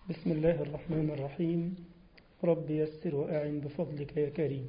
بسم الله الرحمن الرحيم رب يسر وأعن بفضلك يا كريم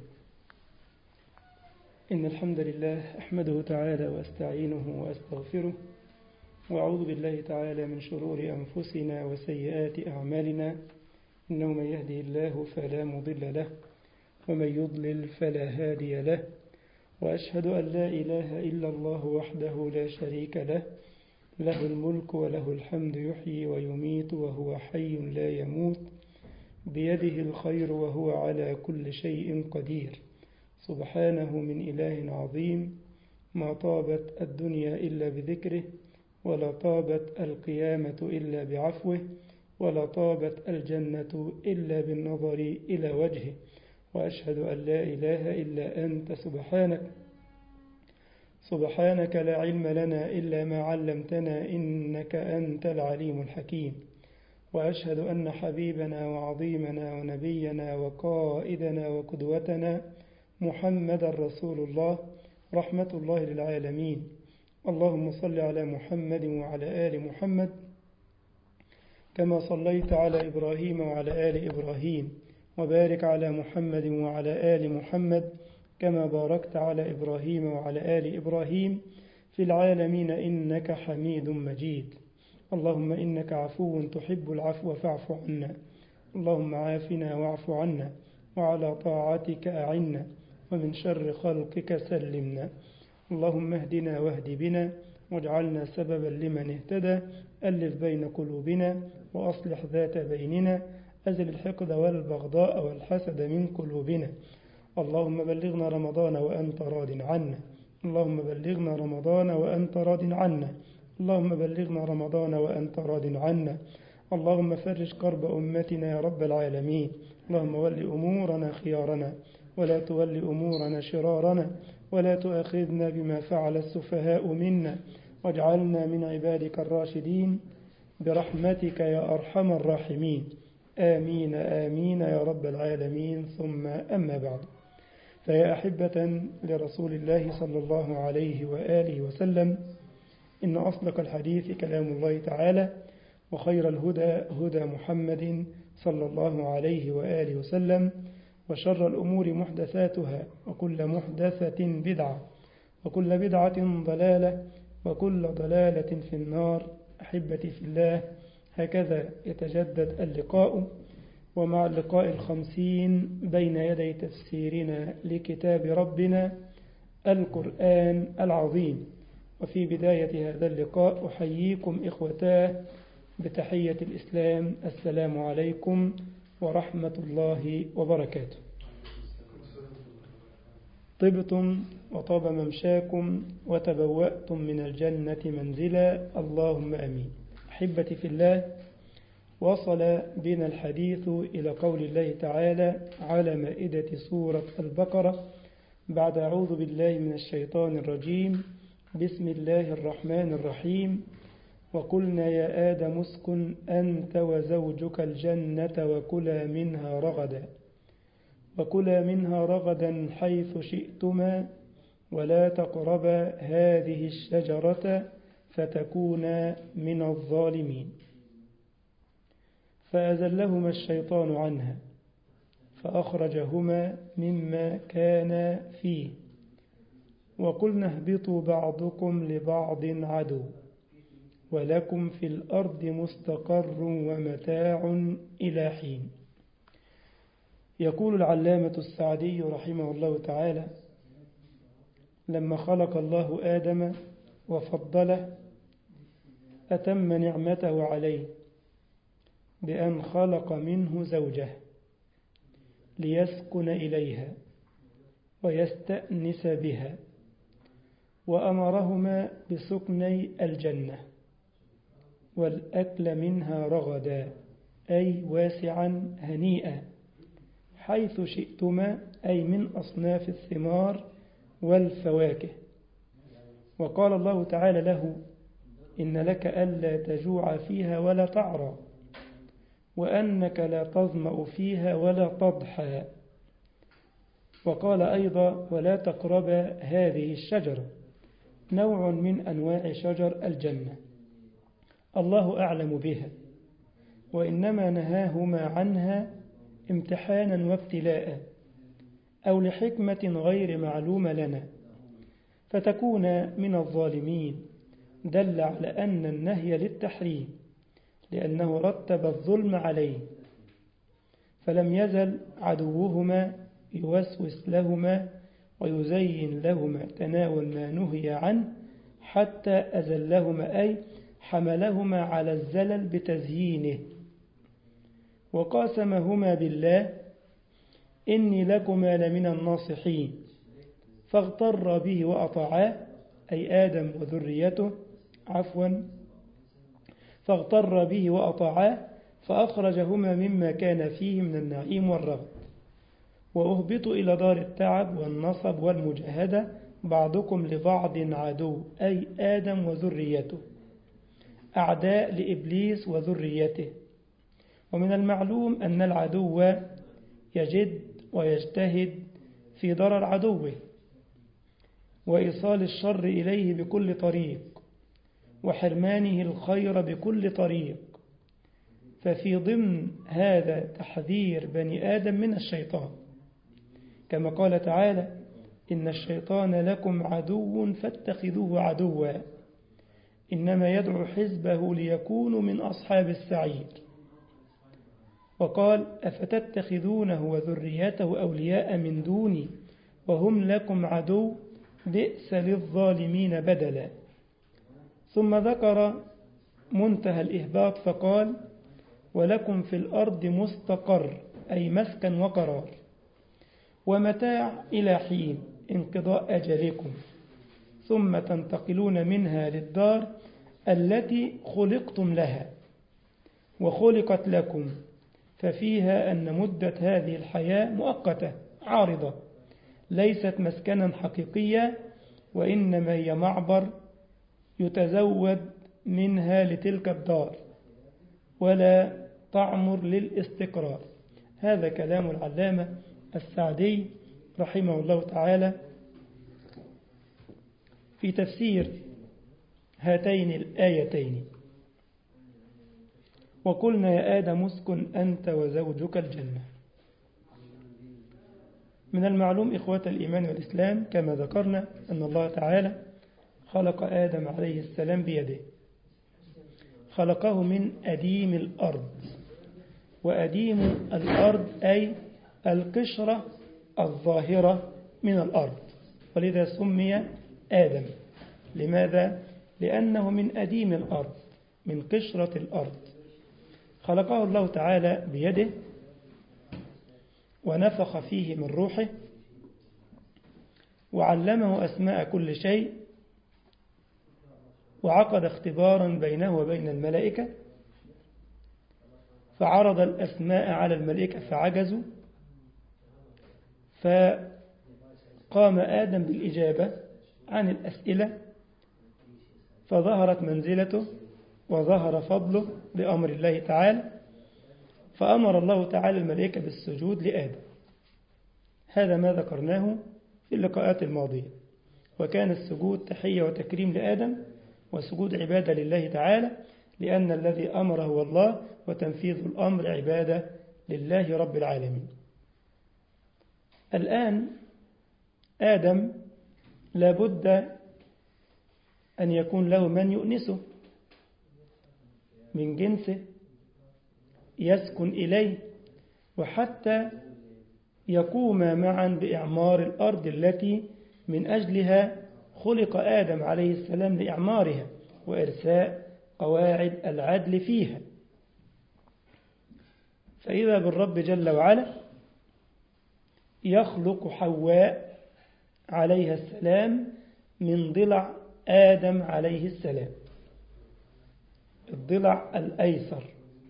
إن الحمد لله أحمده تعالى وأستعينه وأستغفره وأعوذ بالله تعالى من شرور أنفسنا وسيئات أعمالنا إنه من يهده الله فلا مضل له ومن يضلل فلا هادي له وأشهد أن لا إله إلا الله وحده لا شريك له له الملك وله الحمد يحيي ويميت وهو حي لا يموت بيده الخير وهو على كل شيء قدير سبحانه من إله عظيم ما طابت الدنيا إلا بذكره ولا طابت القيامة إلا بعفوه ولا طابت الجنة إلا بالنظر إلى وجهه وأشهد أن لا إله إلا أنت سبحانك سبحانك لا علم لنا إلا ما علمتنا إنك أنت العليم الحكيم وأشهد أن حبيبنا وعظيمنا ونبينا وقائدنا وقدوتنا محمد رسول الله رحمة الله للعالمين اللهم صل على محمد وعلى آل محمد كما صليت على إبراهيم وعلى آل إبراهيم وبارك على محمد وعلى آل محمد كما باركت على إبراهيم وعلى آل إبراهيم في العالمين إنك حميد مجيد اللهم إنك عفو تحب العفو فاعف عنا اللهم عافنا واعف عنا وعلى طاعتك أعنا ومن شر خلقك سلمنا اللهم اهدنا واهد بنا واجعلنا سببا لمن اهتدى ألف بين قلوبنا وأصلح ذات بيننا أزل الحقد والبغضاء والحسد من قلوبنا اللهم بلغنا رمضان وأنت راض عنا اللهم بلغنا رمضان وأنت راض عنا اللهم بلغنا رمضان وأنت راض عنا اللهم فرج كرب أمتنا يا رب العالمين اللهم ول أمورنا خيارنا ولا تول أمورنا شرارنا ولا تؤاخذنا بما فعل السفهاء منا واجعلنا من عبادك الراشدين برحمتك يا أرحم الراحمين آمين آمين يا رب العالمين ثم أما بعد فيا أحبة لرسول الله صلى الله عليه وآله وسلم إن أصدق الحديث كلام الله تعالى وخير الهدى هدى محمد صلى الله عليه وآله وسلم وشر الأمور محدثاتها وكل محدثة بدعة وكل بدعة ضلالة وكل ضلالة في النار أحبتي في الله هكذا يتجدد اللقاء ومع اللقاء الخمسين بين يدي تفسيرنا لكتاب ربنا القرآن العظيم وفي بداية هذا اللقاء أحييكم إخوتاه بتحية الإسلام السلام عليكم ورحمة الله وبركاته طبتم وطاب ممشاكم وتبوأتم من الجنة منزلا اللهم أمين أحبتي في الله وصل بنا الحديث إلى قول الله تعالى على مائدة سورة البقرة بعد أعوذ بالله من الشيطان الرجيم بسم الله الرحمن الرحيم وقلنا يا آدم اسكن أنت وزوجك الجنة وكلا منها رغدا وكلا منها رغدا حيث شئتما ولا تقربا هذه الشجرة فتكونا من الظالمين فأزلهما الشيطان عنها فأخرجهما مما كان فيه وقلنا اهبطوا بعضكم لبعض عدو ولكم في الأرض مستقر ومتاع إلى حين يقول العلامة السعدي رحمه الله تعالى لما خلق الله آدم وفضله أتم نعمته عليه بأن خلق منه زوجه ليسكن إليها ويستأنس بها وأمرهما بسكني الجنة والأكل منها رغدا أي واسعا هنيئا حيث شئتما أي من أصناف الثمار والفواكه وقال الله تعالى له إن لك ألا تجوع فيها ولا تعرى وأنك لا تظمأ فيها ولا تضحى وقال أيضا ولا تقرب هذه الشجرة نوع من أنواع شجر الجنة الله أعلم بها وإنما نهاهما عنها امتحانا وابتلاء أو لحكمة غير معلومة لنا فتكون من الظالمين دل على أن النهي للتحريم لأنه رتب الظلم عليه فلم يزل عدوهما يوسوس لهما ويزين لهما تناول ما نهي عنه حتى أزلهما أي حملهما على الزلل بتزيينه وقاسمهما بالله إني لكما لمن الناصحين فاغتر به وأطاعاه أي آدم وذريته عفوا فاغتر به وأطاعاه فأخرجهما مما كان فيه من النعيم والرغد وأهبطوا إلى دار التعب والنصب والمجاهدة بعضكم لبعض عدو أي آدم وذريته أعداء لإبليس وذريته ومن المعلوم أن العدو يجد ويجتهد في ضرر عدوه وإيصال الشر إليه بكل طريق وحرمانه الخير بكل طريق ففي ضمن هذا تحذير بني آدم من الشيطان كما قال تعالى إن الشيطان لكم عدو فاتخذوه عدوا إنما يدعو حزبه ليكونوا من أصحاب السعير وقال أفتتخذونه وذريته أولياء من دوني وهم لكم عدو بئس للظالمين بدلا ثم ذكر منتهى الإهباط فقال ولكم في الأرض مستقر أي مسكن وقرار ومتاع إلى حين انقضاء أجلكم ثم تنتقلون منها للدار التي خلقتم لها وخلقت لكم ففيها أن مدة هذه الحياة مؤقتة عارضة ليست مسكنا حقيقيا وإنما هي معبر يتزود منها لتلك الدار ولا تعمر للاستقرار هذا كلام العلامة السعدي رحمه الله تعالى في تفسير هاتين الآيتين وقلنا يا آدم اسكن أنت وزوجك الجنة من المعلوم إخوة الإيمان والإسلام كما ذكرنا أن الله تعالى خلق آدم عليه السلام بيده خلقه من أديم الأرض وأديم الأرض أي القشرة الظاهرة من الأرض ولذا سمي آدم لماذا؟ لأنه من أديم الأرض من قشرة الأرض خلقه الله تعالى بيده ونفخ فيه من روحه وعلمه أسماء كل شيء وعقد اختبارا بينه وبين الملائكة فعرض الأسماء على الملائكة فعجزوا فقام آدم بالإجابة عن الأسئلة فظهرت منزلته وظهر فضله بأمر الله تعالى فأمر الله تعالى الملائكة بالسجود لآدم هذا ما ذكرناه في اللقاءات الماضية وكان السجود تحية وتكريم لآدم وسجود عبادة لله تعالى لأن الذي أمر هو الله وتنفيذ الأمر عبادة لله رب العالمين الآن آدم لابد أن يكون له من يؤنسه من جنسه يسكن إليه وحتى يقوما معا بإعمار الأرض التي من أجلها خلق آدم عليه السلام لإعمارها وإرساء قواعد العدل فيها فإذا بالرب جل وعلا يخلق حواء عليها السلام من ضلع آدم عليه السلام الضلع الأيسر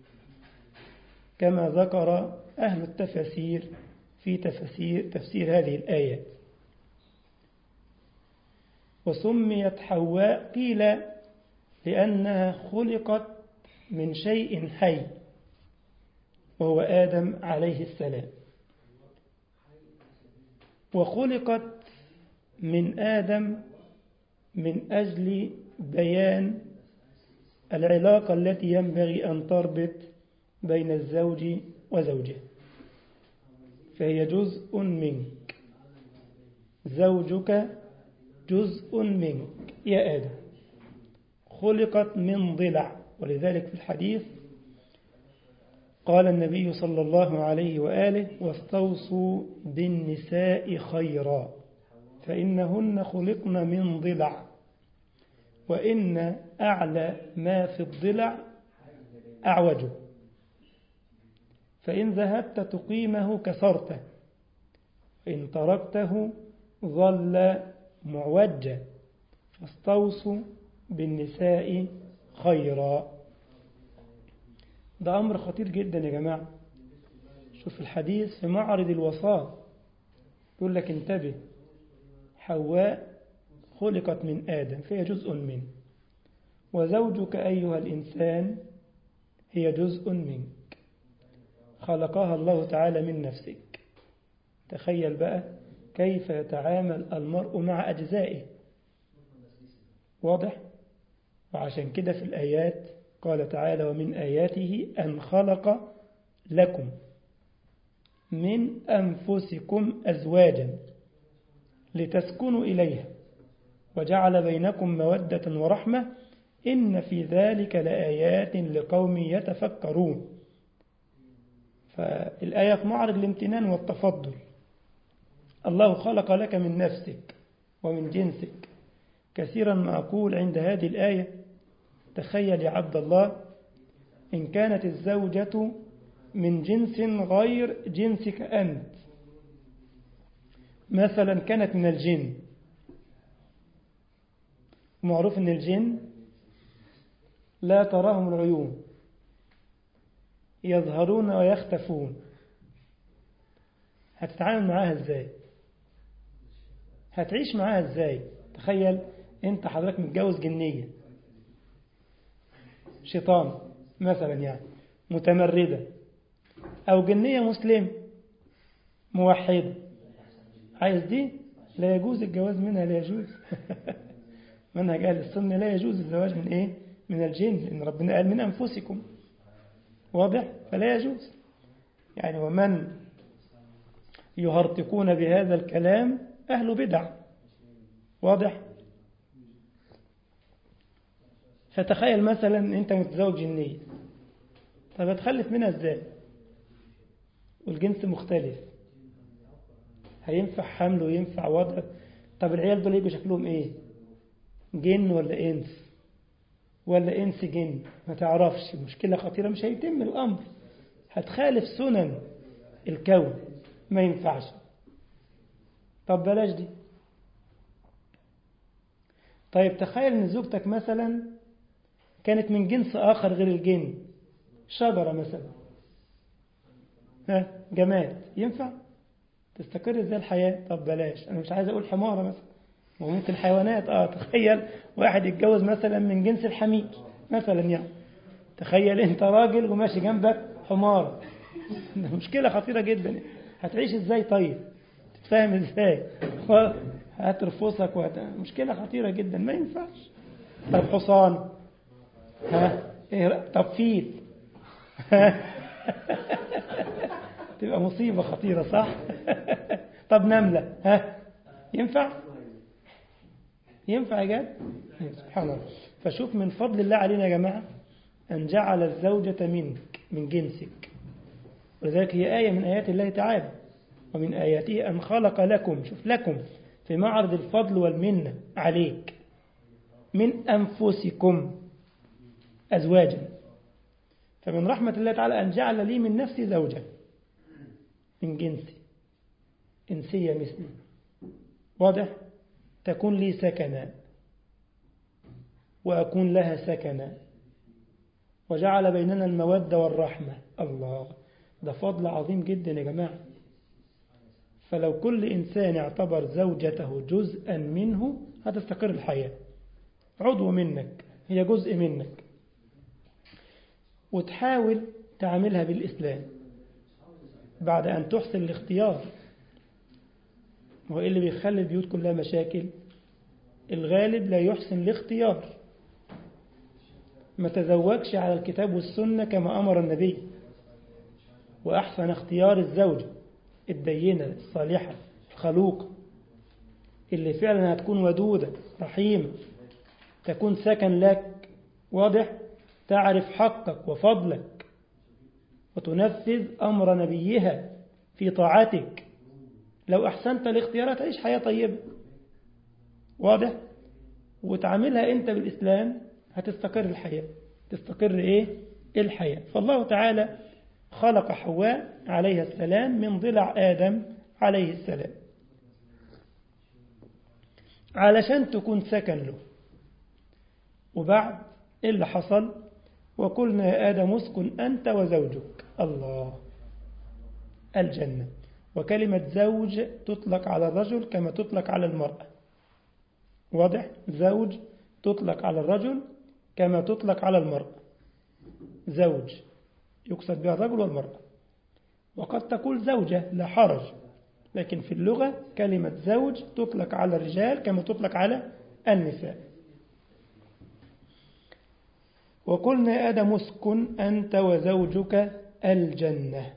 كما ذكر أهل التفاسير في تفسير, تفسير هذه الآيات وسميت حواء قيل لأنها خلقت من شيء حي وهو آدم عليه السلام وخلقت من آدم من أجل بيان العلاقة التي ينبغي أن تربط بين الزوج وزوجه فهي جزء منك زوجك جزء منك يا آدم خلقت من ضلع ولذلك في الحديث قال النبي صلى الله عليه وآله واستوصوا بالنساء خيرا فإنهن خلقن من ضلع وإن أعلى ما في الضلع أعوجه فإن ذهبت تقيمه كسرته إن تركته ظل معوجا فاستوصوا بالنساء خيرا ده أمر خطير جدا يا جماعة شوف الحديث في معرض الوصاة يقول لك انتبه حواء خلقت من آدم فهي جزء منه وزوجك أيها الإنسان هي جزء منك خلقها الله تعالى من نفسك تخيل بقى كيف يتعامل المرء مع أجزائه واضح وعشان كده في الآيات قال تعالى ومن آياته أن خلق لكم من أنفسكم أزواجا لتسكنوا إليها وجعل بينكم مودة ورحمة إن في ذلك لآيات لقوم يتفكرون فالآية في معرض الامتنان والتفضل الله خلق لك من نفسك ومن جنسك كثيرا ما أقول عند هذه الآية تخيل يا عبد الله إن كانت الزوجة من جنس غير جنسك أنت مثلا كانت من الجن معروف أن الجن لا تراهم العيون يظهرون ويختفون هتتعامل معاها ازاي هتعيش معاها ازاي تخيل انت حضرتك متجوز جنية شيطان مثلا يعني متمردة او جنية مسلم موحدة عايز دي لا يجوز الجواز منها لا يجوز منهج اهل السنة لا يجوز الزواج من ايه من الجن لان ربنا قال من انفسكم واضح فلا يجوز يعني ومن يهرطقون بهذا الكلام أهل بدع واضح فتخيل مثلا أنت متزوج جنية طب هتخلف منها ازاي والجنس مختلف هينفع حمل وينفع وضع طب العيال دول يبقى شكلهم ايه جن ولا انس ولا انس جن ما تعرفش مشكلة خطيرة مش هيتم الأمر هتخالف سنن الكون ما ينفعش طب بلاش دي طيب تخيل ان زوجتك مثلا كانت من جنس آخر غير الجن شجرة مثلا ها جماد ينفع تستقر ازاي الحياة طب بلاش انا مش عايز اقول حمارة مثلا وممكن حيوانات اه تخيل واحد يتجوز مثلا من جنس الحمير مثلا يعني تخيل انت راجل وماشي جنبك حمار مشكلة خطيرة جدا هتعيش ازاي طيب تتفاهم ازاي هترفصك وهت... مشكلة خطيرة جدا ما ينفعش طب حصان ها إيه طب فيل تبقى مصيبة خطيرة صح طب نملة ها ينفع ينفع يا جاد سبحان الله فشوف من فضل الله علينا يا جماعة أن جعل الزوجة منك من جنسك ولذلك هي آية من آيات الله تعالى ومن آياته أن خلق لكم شوف لكم في معرض الفضل والمنة عليك من أنفسكم أزواجا فمن رحمة الله تعالى أن جعل لي من نفسي زوجة من جنسي إنسية مثلي واضح تكون لي سكنا وأكون لها سكنا وجعل بيننا المودة والرحمة الله ده فضل عظيم جدا يا جماعة فلو كل إنسان اعتبر زوجته جزءا منه هتستقر الحياة عضو منك هي جزء منك وتحاول تعملها بالإسلام بعد أن تحسن الاختيار هو إيه اللي بيخلي البيوت كلها مشاكل الغالب لا يحسن الاختيار ما تزوجش على الكتاب والسنة كما أمر النبي وأحسن اختيار الزوجة الدينة الصالحة الخلوقة اللي فعلا هتكون ودودة رحيمة تكون سكن لك واضح تعرف حقك وفضلك وتنفذ أمر نبيها في طاعتك لو أحسنت الاختيارات تعيش حياة طيبة واضح وتعاملها أنت بالإسلام هتستقر الحياة تستقر إيه الحياة فالله تعالى خلق حواء عليها السلام من ضلع آدم عليه السلام علشان تكون سكن له وبعد إيه اللي حصل وقلنا يا آدم اسكن أنت وزوجك الله الجنة وكلمة زوج تطلق على الرجل كما تطلق على المرأة واضح زوج تطلق على الرجل كما تطلق على المرأة زوج يقصد بها الرجل والمرأة وقد تقول زوجة لا حرج لكن في اللغة كلمة زوج تطلق على الرجال كما تطلق على النساء وقلنا يا آدم اسكن أنت وزوجك الجنة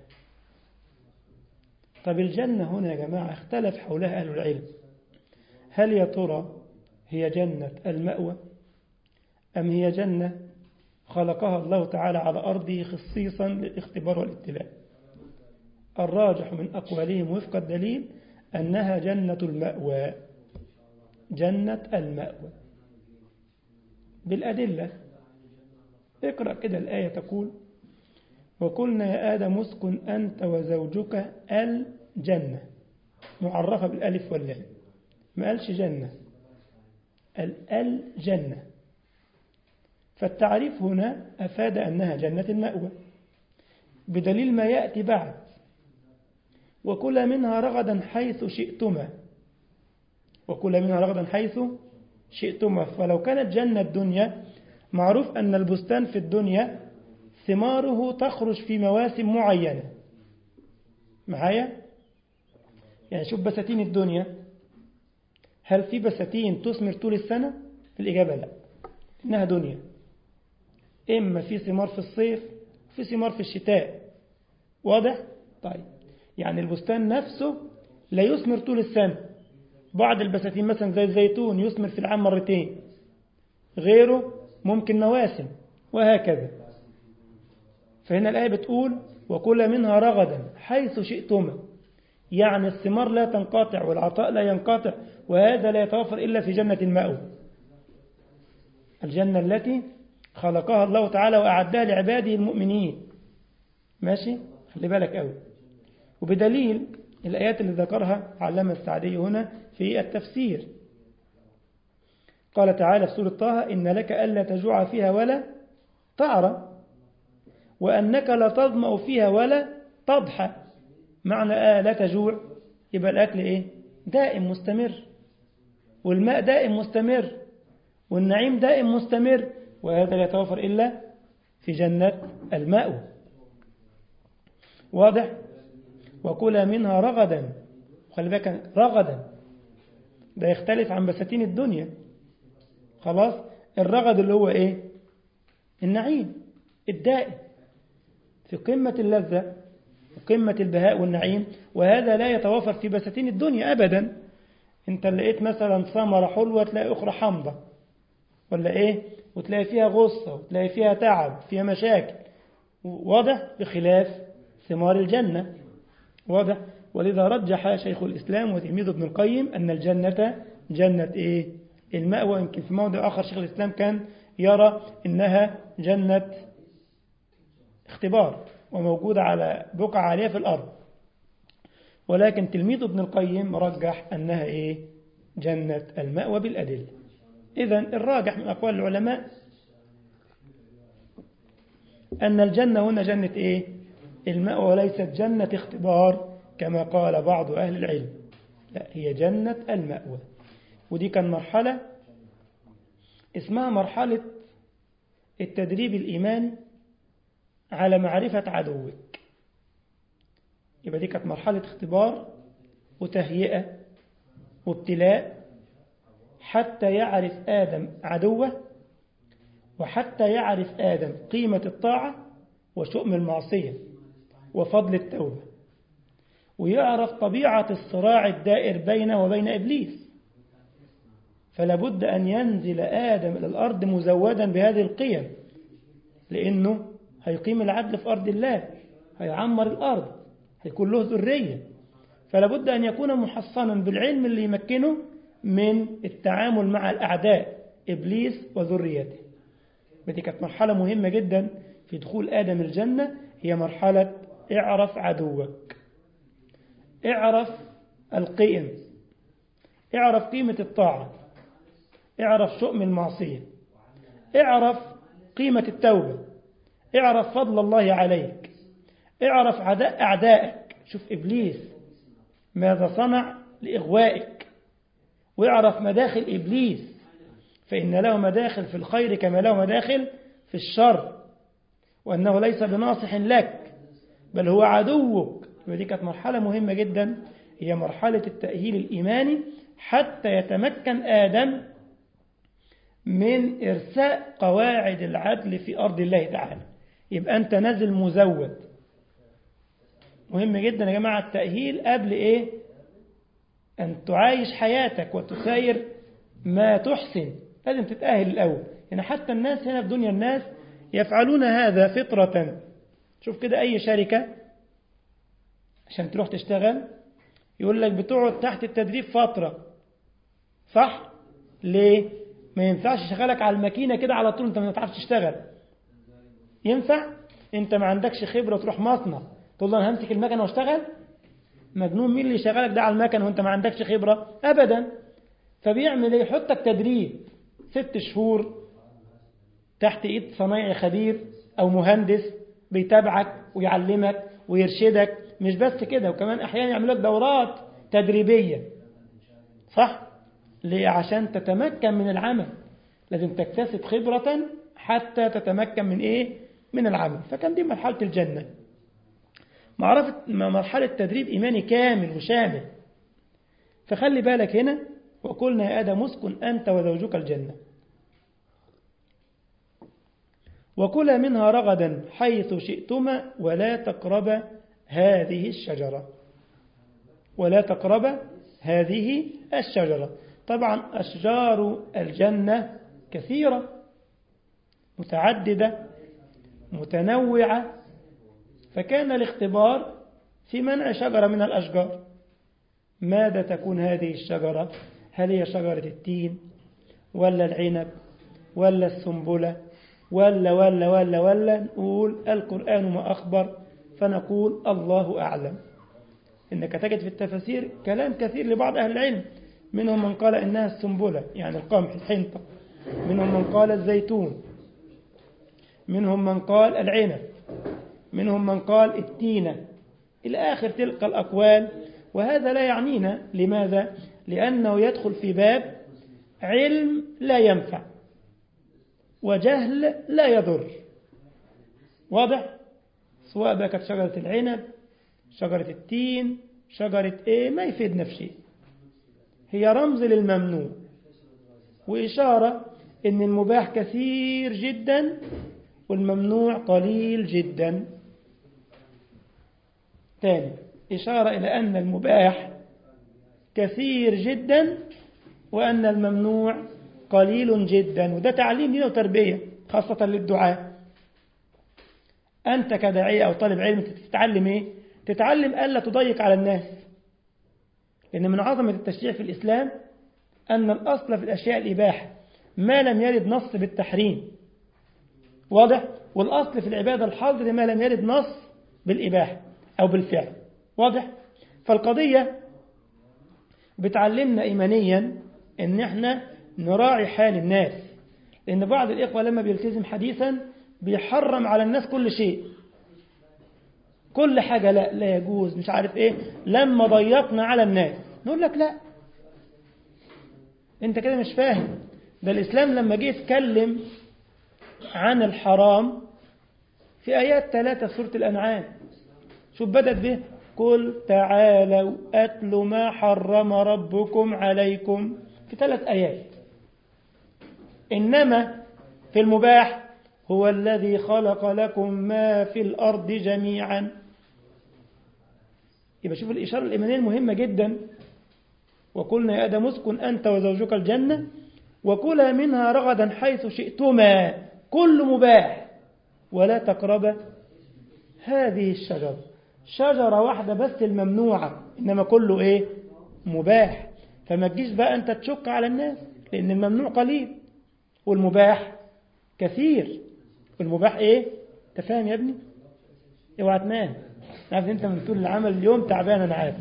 طب الجنة هنا يا جماعة اختلف حولها أهل العلم هل يا ترى هي جنة المأوى أم هي جنة خلقها الله تعالى على أرضه خصيصا للاختبار والابتلاء الراجح من أقوالهم وفق الدليل أنها جنة المأوى جنة المأوى بالأدلة اقرأ كده الآية تقول وقلنا يا آدم اسكن أنت وزوجك الجنة معرفة بالألف واللام ما قالش جنة الجنة فالتعريف هنا أفاد أنها جنة المأوى بدليل ما يأتي بعد وكل منها رغدا حيث شئتما وكل منها رغدا حيث شئتما فلو كانت جنة الدنيا معروف أن البستان في الدنيا ثماره تخرج في مواسم معينة معايا يعني شوف بساتين الدنيا هل في بساتين تثمر طول السنة الإجابة لا إنها دنيا إما في ثمار في الصيف في ثمار في الشتاء واضح؟ طيب يعني البستان نفسه لا يثمر طول السنة بعض البساتين مثلا زي الزيتون يثمر في العام مرتين غيره ممكن مواسم وهكذا فهنا الآية بتقول وكل منها رغدا حيث شئتما يعني الثمار لا تنقطع والعطاء لا ينقطع وهذا لا يتوفر إلا في جنة المأوى الجنة التي خلقها الله تعالى وأعدها لعباده المؤمنين ماشي خلي بالك قوي وبدليل الآيات اللي ذكرها علامة السعدي هنا في التفسير قال تعالى في سورة طه إن لك ألا تجوع فيها ولا تعرى وأنك لا تظمأ فيها ولا تضحى معنى آه لا تجوع يبقى الأكل إيه دائم مستمر والماء دائم مستمر والنعيم دائم مستمر وهذا لا يتوفر إلا في جنة المأوى واضح وكل منها رغدا خلي بالك رغدا ده يختلف عن بساتين الدنيا خلاص الرغد اللي هو ايه النعيم الدائم في قمة اللذة وقمة البهاء والنعيم وهذا لا يتوافر في بساتين الدنيا أبدا انت لقيت مثلا ثمرة حلوة تلاقي أخرى حمضة ولا ايه وتلاقي فيها غصة وتلاقي فيها تعب فيها مشاكل واضح بخلاف ثمار الجنة واضح ولذا رجح شيخ الإسلام وتلميذه ابن القيم أن الجنة جنة إيه المأوى يمكن في موضع آخر شيخ الإسلام كان يرى إنها جنة اختبار وموجودة على بقعة عالية في الأرض ولكن تلميذ ابن القيم رجح أنها إيه جنة المأوى بالأدلة إذا الراجح من أقوال العلماء أن الجنة هنا جنة إيه المأوى وليست جنة اختبار كما قال بعض أهل العلم لا هي جنة المأوى ودي كان مرحلة اسمها مرحلة التدريب الإيماني على معرفة عدوك يبقى دي كانت مرحلة اختبار وتهيئة وابتلاء حتى يعرف آدم عدوه وحتى يعرف آدم قيمة الطاعة وشؤم المعصية وفضل التوبة ويعرف طبيعة الصراع الدائر بينه وبين إبليس فلا بد أن ينزل آدم إلى الأرض مزودا بهذه القيم لأنه هيقيم العدل في أرض الله هيعمر الأرض هيكون له ذرية فلا بد أن يكون محصنا بالعلم اللي يمكنه من التعامل مع الأعداء إبليس وذريته ودي كانت مرحلة مهمة جدا في دخول آدم الجنة هي مرحلة اعرف عدوك اعرف القيم اعرف قيمة الطاعة اعرف شؤم المعصية اعرف قيمة التوبة اعرف فضل الله عليك اعرف عداء أعدائك شوف إبليس ماذا صنع لإغوائك واعرف مداخل إبليس فإن له مداخل في الخير كما له مداخل في الشر وأنه ليس بناصح لك بل هو عدوك ودي كانت مرحلة مهمة جدا هي مرحلة التأهيل الإيماني حتى يتمكن آدم من إرساء قواعد العدل في أرض الله تعالى يبقى أنت نازل مزود مهم جدا يا جماعة التأهيل قبل إيه أن تعايش حياتك وتساير ما تحسن لازم تتأهل الأول يعني حتى الناس هنا في دنيا الناس يفعلون هذا فطرة شوف كده أي شركة عشان تروح تشتغل يقول لك بتقعد تحت التدريب فترة صح؟ ليه؟ ما ينفعش يشغلك على الماكينة كده على طول انت ما تعرفش تشتغل ينفع؟ انت ما عندكش خبرة تروح مصنع تقول له انا همسك المكنة واشتغل مجنون مين اللي يشغلك ده على المكنة وانت ما عندكش خبرة أبدا فبيعمل ايه يحطك تدريب ست شهور تحت ايد صنايعي خبير او مهندس بيتابعك ويعلمك ويرشدك مش بس كده وكمان احيانا يعملوا لك دورات تدريبيه صح ليه عشان تتمكن من العمل لازم تكتسب خبره حتى تتمكن من ايه من العمل فكان دي مرحله الجنه معرفه مرحله تدريب ايماني كامل وشامل فخلي بالك هنا وقلنا يا ادم اسكن انت وزوجك الجنه وكلا منها رغدا حيث شئتما ولا تقربا هذه الشجرة ولا تقربا هذه الشجرة طبعا أشجار الجنة كثيرة متعددة متنوعة فكان الاختبار في منع شجرة من الأشجار ماذا تكون هذه الشجرة هل هي شجرة التين ولا العنب ولا السنبلة ولا ولا ولا ولا نقول القرآن ما أخبر فنقول الله أعلم إنك تجد في التفاسير كلام كثير لبعض أهل العلم منهم من قال إنها السنبلة يعني القمح الحنطة منهم من قال الزيتون منهم من قال العنب منهم من قال التينة إلى آخر تلك الأقوال وهذا لا يعنينا لماذا؟ لأنه يدخل في باب علم لا ينفع وجهل لا يضر واضح سواء بقى كانت شجرة العنب شجرة التين شجرة ايه ما يفيدنا في شيء هي رمز للممنوع وإشارة ان المباح كثير جدا والممنوع قليل جدا ثاني إشارة إلى أن المباح كثير جدا وأن الممنوع قليل جدا وده تعليم لنا وتربية خاصة للدعاء أنت كداعية أو طالب علم تتعلم إيه؟ تتعلم ألا تضيق على الناس لأن من عظمة التشريع في الإسلام أن الأصل في الأشياء الإباحة ما لم يرد نص بالتحريم واضح؟ والأصل في العبادة الحظر ما لم يرد نص بالإباحة أو بالفعل واضح؟ فالقضية بتعلمنا إيمانيا أن احنا نراعي حال الناس لأن بعض الإخوة لما بيلتزم حديثا بيحرم على الناس كل شيء كل حاجة لا لا يجوز مش عارف ايه لما ضيقنا على الناس نقول لك لا انت كده مش فاهم ده الإسلام لما جه يتكلم عن الحرام في آيات ثلاثة سورة الأنعام شوف بدأت به قل تعالوا أتل ما حرم ربكم عليكم في ثلاث آيات إنما في المباح هو الذي خلق لكم ما في الأرض جميعا يبقى شوف الإشارة الإيمانية المهمة جدا وقلنا يا آدم اسكن أنت وزوجك الجنة وكلا منها رغدا حيث شئتما كل مباح ولا تقربا هذه الشجرة شجرة واحدة بس الممنوعة إنما كله إيه مباح فما تجيش بقى أنت تشك على الناس لأن الممنوع قليل والمباح كثير والمباح إيه تفهم يا ابني اوعى تنام عارف انت من طول العمل اليوم تعبان انا عارف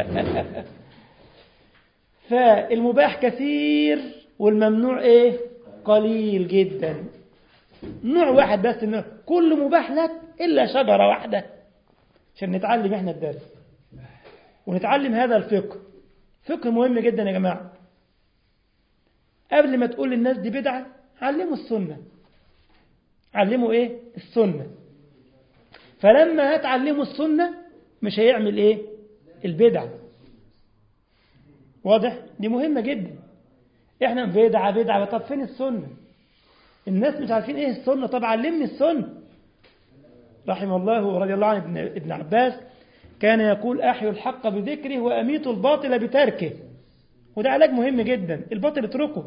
فالمباح كثير والممنوع ايه قليل جدا نوع واحد بس من كل مباح لك الا شجره واحده عشان نتعلم احنا الدرس ونتعلم هذا الفقه فقه مهم جدا يا جماعه قبل ما تقول للناس دي بدعه علموا السنه علموا ايه السنه فلما هتعلموا السنة مش هيعمل ايه البدعة واضح دي مهمة جدا احنا بدعة بدعة طب فين السنة الناس مش عارفين ايه السنة طب علمني السنة رحم الله ورضي الله عن ابن عباس كان يقول أحيوا الحق بذكره وأميتوا الباطل بتركه وده علاج مهم جدا الباطل اتركه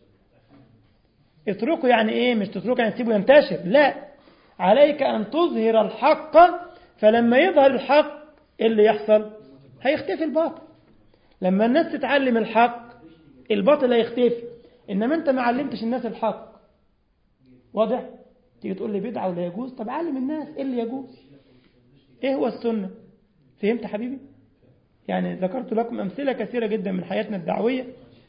اتركه يعني ايه مش تتركه يعني تسيبه ينتشر لا عليك أن تظهر الحق فلما يظهر الحق إيه اللي يحصل هيختفي الباطل لما الناس تتعلم الحق الباطل هيختفي إنما أنت ما علمتش الناس الحق واضح تيجي تقول لي بدعة ولا يجوز طب علم الناس إيه اللي يجوز إيه هو السنة فهمت حبيبي يعني ذكرت لكم أمثلة كثيرة جدا من حياتنا الدعوية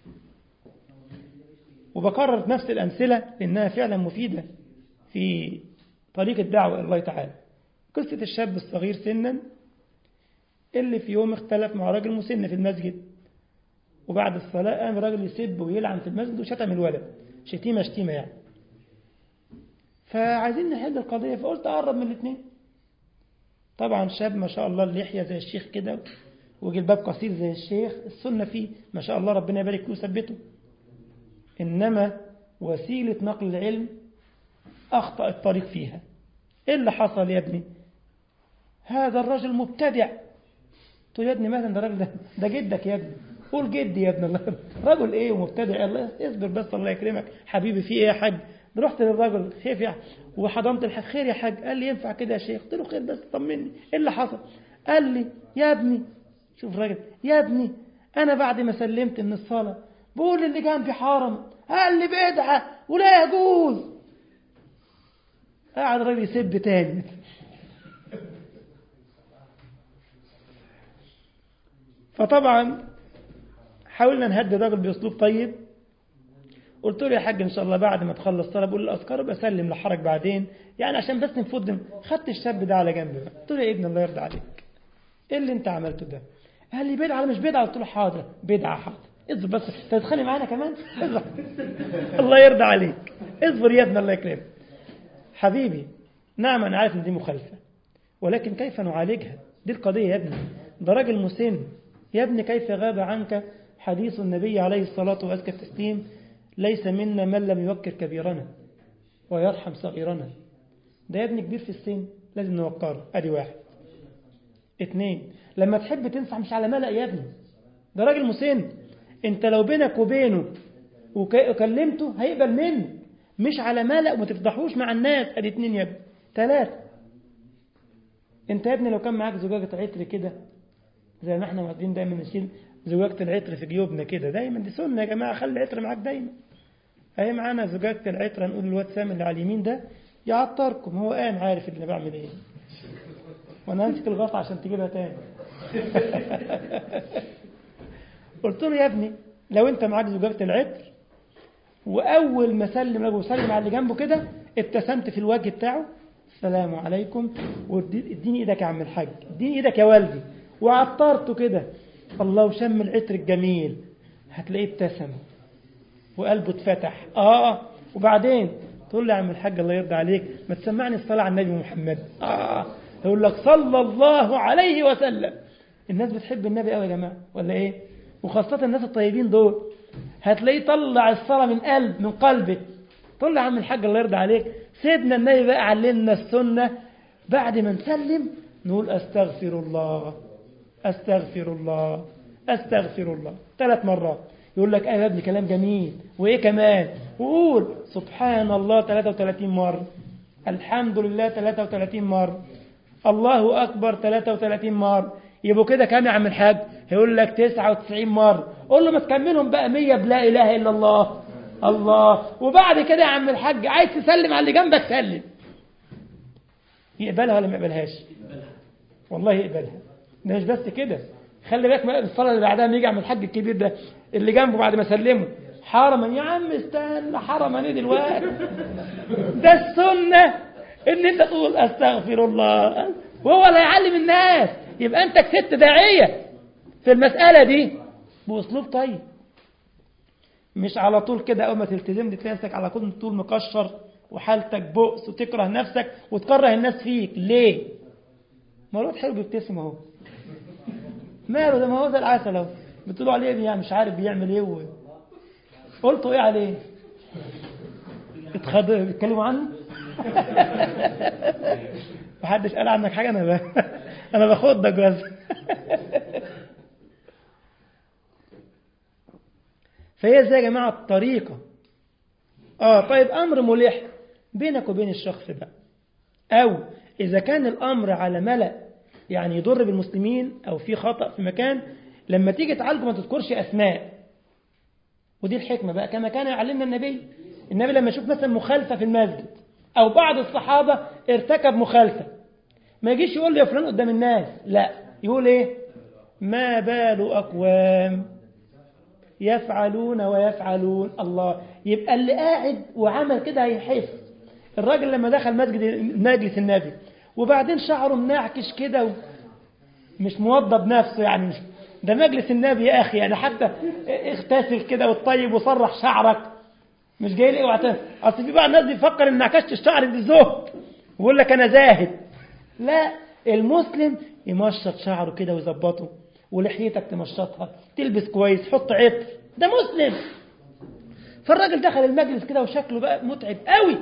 وبكرر نفس الأمثلة لأنها فعلا مفيدة في طريق الدعوة إلى الله تعالى قصة الشاب الصغير سنا اللي في يوم اختلف مع راجل مسن في المسجد وبعد الصلاة قام راجل يسب ويلعن في المسجد وشتم الولد شتيمة شتيمة يعني فعايزين نحل القضية فقلت أقرب من الاثنين طبعا شاب ما شاء الله اللحية زي الشيخ كده وجلباب قصير زي الشيخ السنة فيه ما شاء الله ربنا يبارك له ويثبته إنما وسيلة نقل العلم أخطأ الطريق فيها إيه اللي حصل يا ابني هذا الرجل مبتدع قلت له يا ابني ماذا ده الراجل ده ده جدك يا ابني قول جدي يا ابن الله رجل ايه ومبتدع الله اصبر بس الله يكرمك حبيبي في ايه يا حاج رحت للراجل خير يا وحضنت الحاج خير يا حاج قال لي ينفع كده يا شيخ قلت له خير بس طمني ايه اللي حصل قال لي يا ابني شوف الراجل يا ابني انا بعد ما سلمت من الصلاه بقول اللي جنبي حرم قال لي بدعه ولا يجوز قاعد الراجل يسب تاني فطبعا حاولنا نهدي الراجل باسلوب طيب قلت له يا حاج ان شاء الله بعد ما تخلص صلاه بقول الاذكار بسلم لحرك بعدين يعني عشان بس نفض خدت الشاب ده على جنب بقى قلت له يا ابن الله يرضى عليك ايه اللي انت عملته ده قال لي بدعه مش بدعه قلت له حاضر بدعه حاضر اصبر بس تدخلي معانا كمان اصبر الله يرضى عليك اصبر يا ابن الله يكرمك حبيبي نعم انا عارف ان دي مخالفه ولكن كيف نعالجها دي القضيه يا ابني ده راجل مسن يا ابني كيف غاب عنك حديث النبي عليه الصلاه وازكى التسليم ليس منا من لم يوكر كبيرنا ويرحم صغيرنا ده يا ابني كبير في السن لازم نوقره ادي واحد اتنين لما تحب تنصح مش على ملأ يا ابني ده راجل مسن انت لو بينك وبينه وكلمته هيقبل منك مش على ملأ وما تفضحوش مع الناس ادي اتنين يا ابني تلاتة انت يا ابني لو كان معاك زجاجة عطر كده زي ما احنا واخدين دايما نشيل زجاجة العطر في جيوبنا كده دايما دي سنة يا جماعة خلي العطر معاك دايما اهي معانا زجاجة العطر هنقول للواد سامي اللي على اليمين ده يعطركم هو قام عارف اللي انا بعمل ايه وانا همسك الغطا عشان تجيبها تاني قلت له يا ابني لو انت معاك زجاجة العطر واول ما سلم له وسلم على اللي جنبه كده ابتسمت في الوجه بتاعه السلام عليكم واديني ايدك يا عم الحاج اديني ايدك يا والدي وعطرته كده الله وشم العطر الجميل هتلاقيه ابتسم وقلبه اتفتح اه وبعدين تقول له يا عم الحاج الله يرضى عليك ما تسمعني الصلاة على النبي محمد اه يقول لك صلى الله عليه وسلم الناس بتحب النبي قوي يا جماعة ولا ايه وخاصة الناس الطيبين دول هتلاقيه طلع الصلاة من قلب من قلبك تقول له يا عم الحاج الله يرضى عليك سيدنا النبي بقى علمنا السنة بعد ما نسلم نقول أستغفر الله أستغفر الله أستغفر الله ثلاث مرات يقول لك أيوة يا ابني كلام جميل وإيه كمان وقول سبحان الله 33 مرة الحمد لله 33 مرة الله أكبر 33 مرة يبقوا كده كام يا عم الحاج هيقول لك 99 مرة قول له ما تكملهم بقى 100 بلا إله إلا الله الله وبعد كده يا عم الحاج عايز تسلم على اللي جنبك سلم يقبلها ولا ما يقبلهاش والله يقبلها ده مش بس كده خلي بالك بقى الصلاة اللي بعدها ما يجي عم الحاج الكبير ده اللي جنبه بعد ما سلمه حرما يا عم استنى حرما ايه دلوقتي ده السنة ان انت تقول استغفر الله وهو اللي يعلم الناس يبقى انت كسبت داعية في المسألة دي بأسلوب طيب مش على طول كده أول ما تلتزم دي تلاقي نفسك على طول طول مكشر وحالتك بؤس وتكره نفسك وتكره الناس فيك ليه؟ ما الواد حلو بيبتسم اهو ماله ده ما هو زي العسل اهو بتقولوا عليه يعني مش عارف بيعمل ايه و... قلتوا ايه عليه؟ اتخض بيتكلموا عنه؟ محدش قال عنك حاجه انا ب... انا باخدك بس فهي ازاي يا جماعه الطريقه اه طيب امر ملح بينك وبين الشخص ده او اذا كان الامر على ملأ يعني يضر بالمسلمين او في خطأ في مكان لما تيجي تعالجه ما تذكرش اسماء ودي الحكمه بقى كما كان يعلمنا النبي النبي لما يشوف مثلا مخالفه في المسجد او بعض الصحابه ارتكب مخالفه ما يجيش يقول لي يا فلان قدام الناس لا يقول ايه ما بال اقوام يفعلون ويفعلون الله يبقى اللي قاعد وعمل كده هيحس الراجل لما دخل مسجد مجلس النبي وبعدين شعره منعكش كده و... مش موضب نفسه يعني مش ده مجلس النبي يا اخي يعني حتى اغتسل كده وطيب وصرح شعرك مش جاي لي اوعى اصل في بعض الناس بيفكر ان نعكشت الشعر دي زهد ويقول لك انا زاهد لا المسلم يمشط شعره كده ويظبطه ولحيتك تمشطها تلبس كويس حط عطر ده مسلم فالراجل دخل المجلس كده وشكله بقى متعب قوي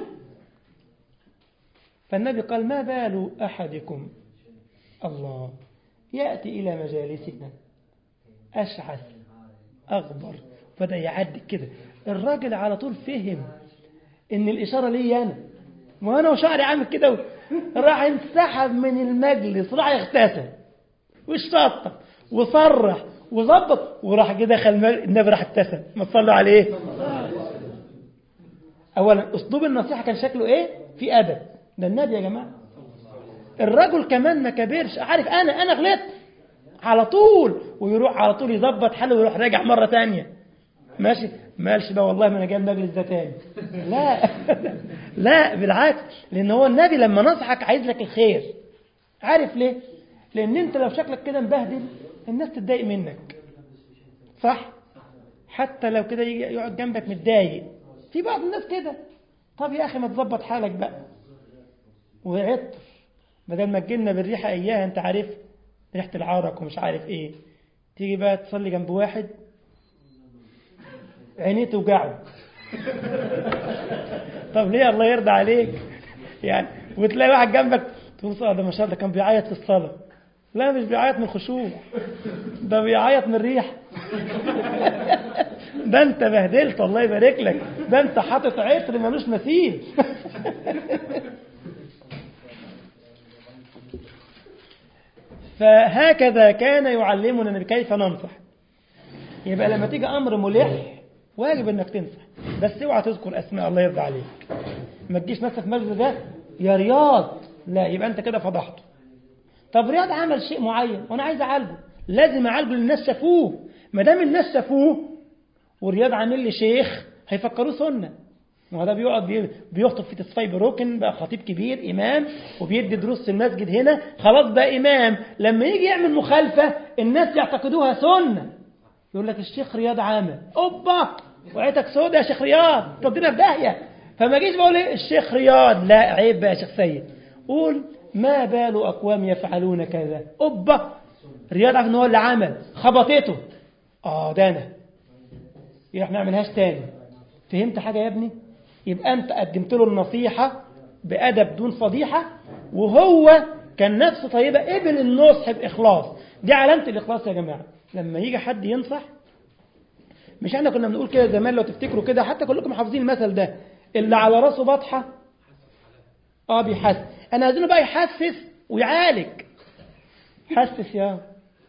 فالنبي قال ما بال أحدكم الله يأتي إلى مجالسنا أشعث أغبر بدأ يعدي كده الراجل على طول فهم إن الإشارة لي أنا ما أنا وشعري عامل كده راح انسحب من المجلس راح يغتسل واشتطب وصرح وظبط وراح جه دخل النبي راح ابتسم ما تصلوا عليه اولا اسلوب النصيحه كان شكله ايه في ادب ده النبي يا جماعه الرجل كمان ما كبرش عارف انا انا غلطت على طول ويروح على طول يظبط حاله ويروح راجع مره تانية ماشي مالش بقى والله ما انا جاي المجلس ده تاني لا لا بالعكس لان هو النبي لما نصحك عايز لك الخير عارف ليه لان انت لو شكلك كده مبهدل الناس تتضايق منك صح حتى لو كده يجي يقعد جنبك متضايق في بعض الناس كده طب يا اخي ما تظبط حالك بقى وعطر بدل ما تجيلنا بالريحه اياها انت عارف ريحه العرق ومش عارف ايه تيجي بقى تصلي جنب واحد عينيه توجعه طب ليه الله يرضى عليك يعني وتلاقي واحد جنبك تقول ده ما شاء الله كان بيعيط في الصلاه لا مش بيعيط من الخشوع ده بيعيط من الريح ده انت بهدلت الله يبارك لك ده انت حاطط عطر ملوش مثيل فهكذا كان يعلمنا كيف ننصح يبقى لما تيجي امر ملح واجب انك تنصح بس اوعى تذكر اسماء الله يرضى عليك ما تجيش مثلا في مجلس ده يا رياض لا يبقى انت كده فضحته طب رياض عمل شيء معين وانا عايز اعالجه لازم اعالجه للناس شافوه ما دام الناس شافوه ورياض عامل لي شيخ هيفكروه سنه ما هو ده بيقعد بيخطب في تصفي بروكن بقى خطيب كبير امام وبيدي دروس في المسجد هنا خلاص بقى امام لما يجي يعمل مخالفه الناس يعتقدوها سنه يقول لك الشيخ رياض عامل اوبا وعيتك سودة يا شيخ رياض تودينا في داهيه فما جيش بقول ايه الشيخ رياض لا عيب بقى يا شيخ سيد قول ما بال أقوام يفعلون كذا أوبا رياض عارف إن هو اللي عمل خبطته آه ده أنا يروح ما يعملهاش تاني فهمت حاجة يا ابني يبقى أنت قدمت له النصيحة بأدب دون فضيحة وهو كان نفسه طيبة قبل النصح بإخلاص دي علامة الإخلاص يا جماعة لما يجي حد ينصح مش احنا كنا بنقول كده زمان لو تفتكروا كده حتى كلكم حافظين المثل ده اللي على راسه بطحة اه بيحسس انا عايزينه بقى يحسس ويعالج حسس يا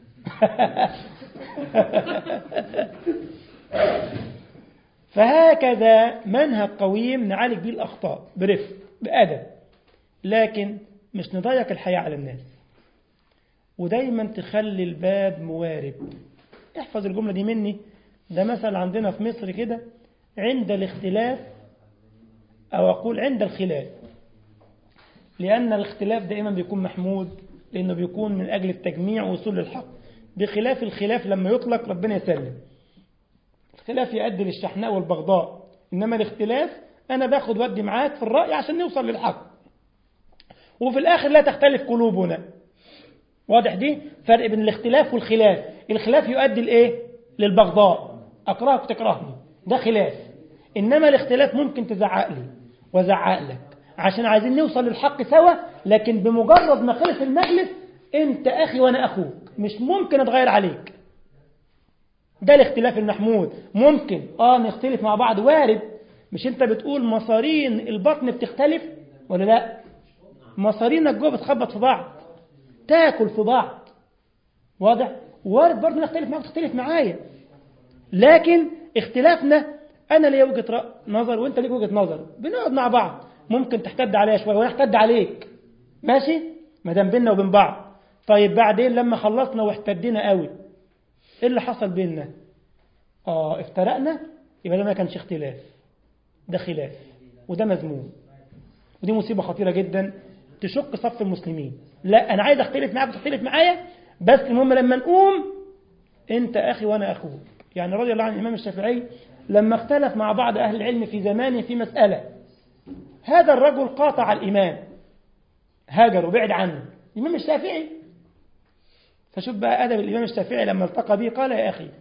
فهكذا منهج قويم نعالج به الأخطاء برفق بأدب لكن مش نضيق الحياة على الناس ودايما تخلي الباب موارب احفظ الجملة دي مني ده مثل عندنا في مصر كده عند الاختلاف أو أقول عند الخلاف لأن الاختلاف دائما بيكون محمود لأنه بيكون من أجل التجميع ووصول للحق بخلاف الخلاف لما يطلق ربنا يسلم الخلاف يؤدي للشحناء والبغضاء إنما الاختلاف أنا باخد ودي معاك في الرأي عشان نوصل للحق وفي الآخر لا تختلف قلوبنا واضح دي فرق بين الاختلاف والخلاف الخلاف يؤدي لإيه للبغضاء أكرهك تكرهني ده خلاف إنما الاختلاف ممكن تزعق لي وزعق لك عشان عايزين نوصل للحق سوا لكن بمجرد ما خلص المجلس انت أخي وأنا أخوك مش ممكن أتغير عليك ده الاختلاف المحمود ممكن اه نختلف مع بعض وارد مش انت بتقول مصارين البطن بتختلف ولا لا مصارينك جوه بتخبط في بعض تاكل في بعض واضح وارد برضه نختلف معاك تختلف معايا لكن اختلافنا انا ليا وجهه نظر وانت ليك وجهه نظر بنقعد مع بعض ممكن تحتد عليا شويه وانا احتد عليك ماشي ما دام بينا وبين بعض طيب بعدين لما خلصنا واحتدينا قوي ايه اللي حصل بيننا اه افترقنا يبقى ده ما كانش اختلاف ده خلاف وده مذموم ودي مصيبه خطيره جدا تشق صف المسلمين لا انا عايز اختلف معاك وتختلف معايا بس المهم لما نقوم انت اخي وانا اخوك يعني رضي الله عن الامام الشافعي لما اختلف مع بعض اهل العلم في زمانه في مساله هذا الرجل قاطع الامام هاجر وبعد عنه الامام الشافعي فشوف بقى أدب الإمام الشافعي لما التقى به قال يا أخي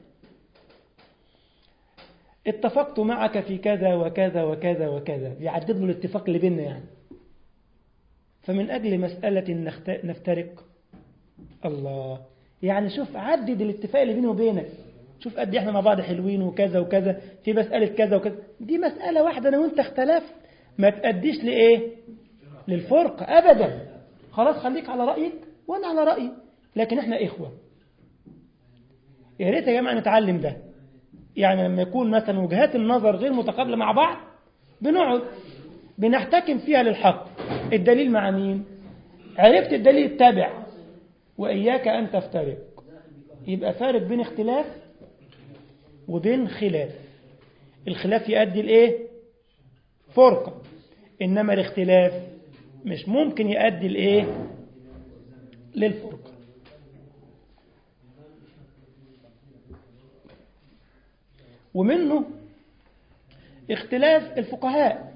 اتفقت معك في كذا وكذا وكذا وكذا يعدد له الاتفاق اللي بيننا يعني فمن أجل مسألة نفترق الله يعني شوف عدد الاتفاق اللي بيني وبينك شوف قد احنا مع بعض حلوين وكذا وكذا في مسألة كذا وكذا دي مسألة واحدة أنا وأنت اختلفت ما تأديش لإيه للفرق أبدا خلاص خليك على رأيك وأنا على رأيي لكن احنا إخوة يا ريت يا جماعة نتعلم ده يعني لما يكون مثلا وجهات النظر غير متقابلة مع بعض بنقعد بنحتكم فيها للحق الدليل مع مين عرفت الدليل اتبع وإياك أن تفترق يبقى فارق بين اختلاف وبين خلاف الخلاف يؤدي لإيه فرقة إنما الاختلاف مش ممكن يؤدي لإيه للفرقة ومنه اختلاف الفقهاء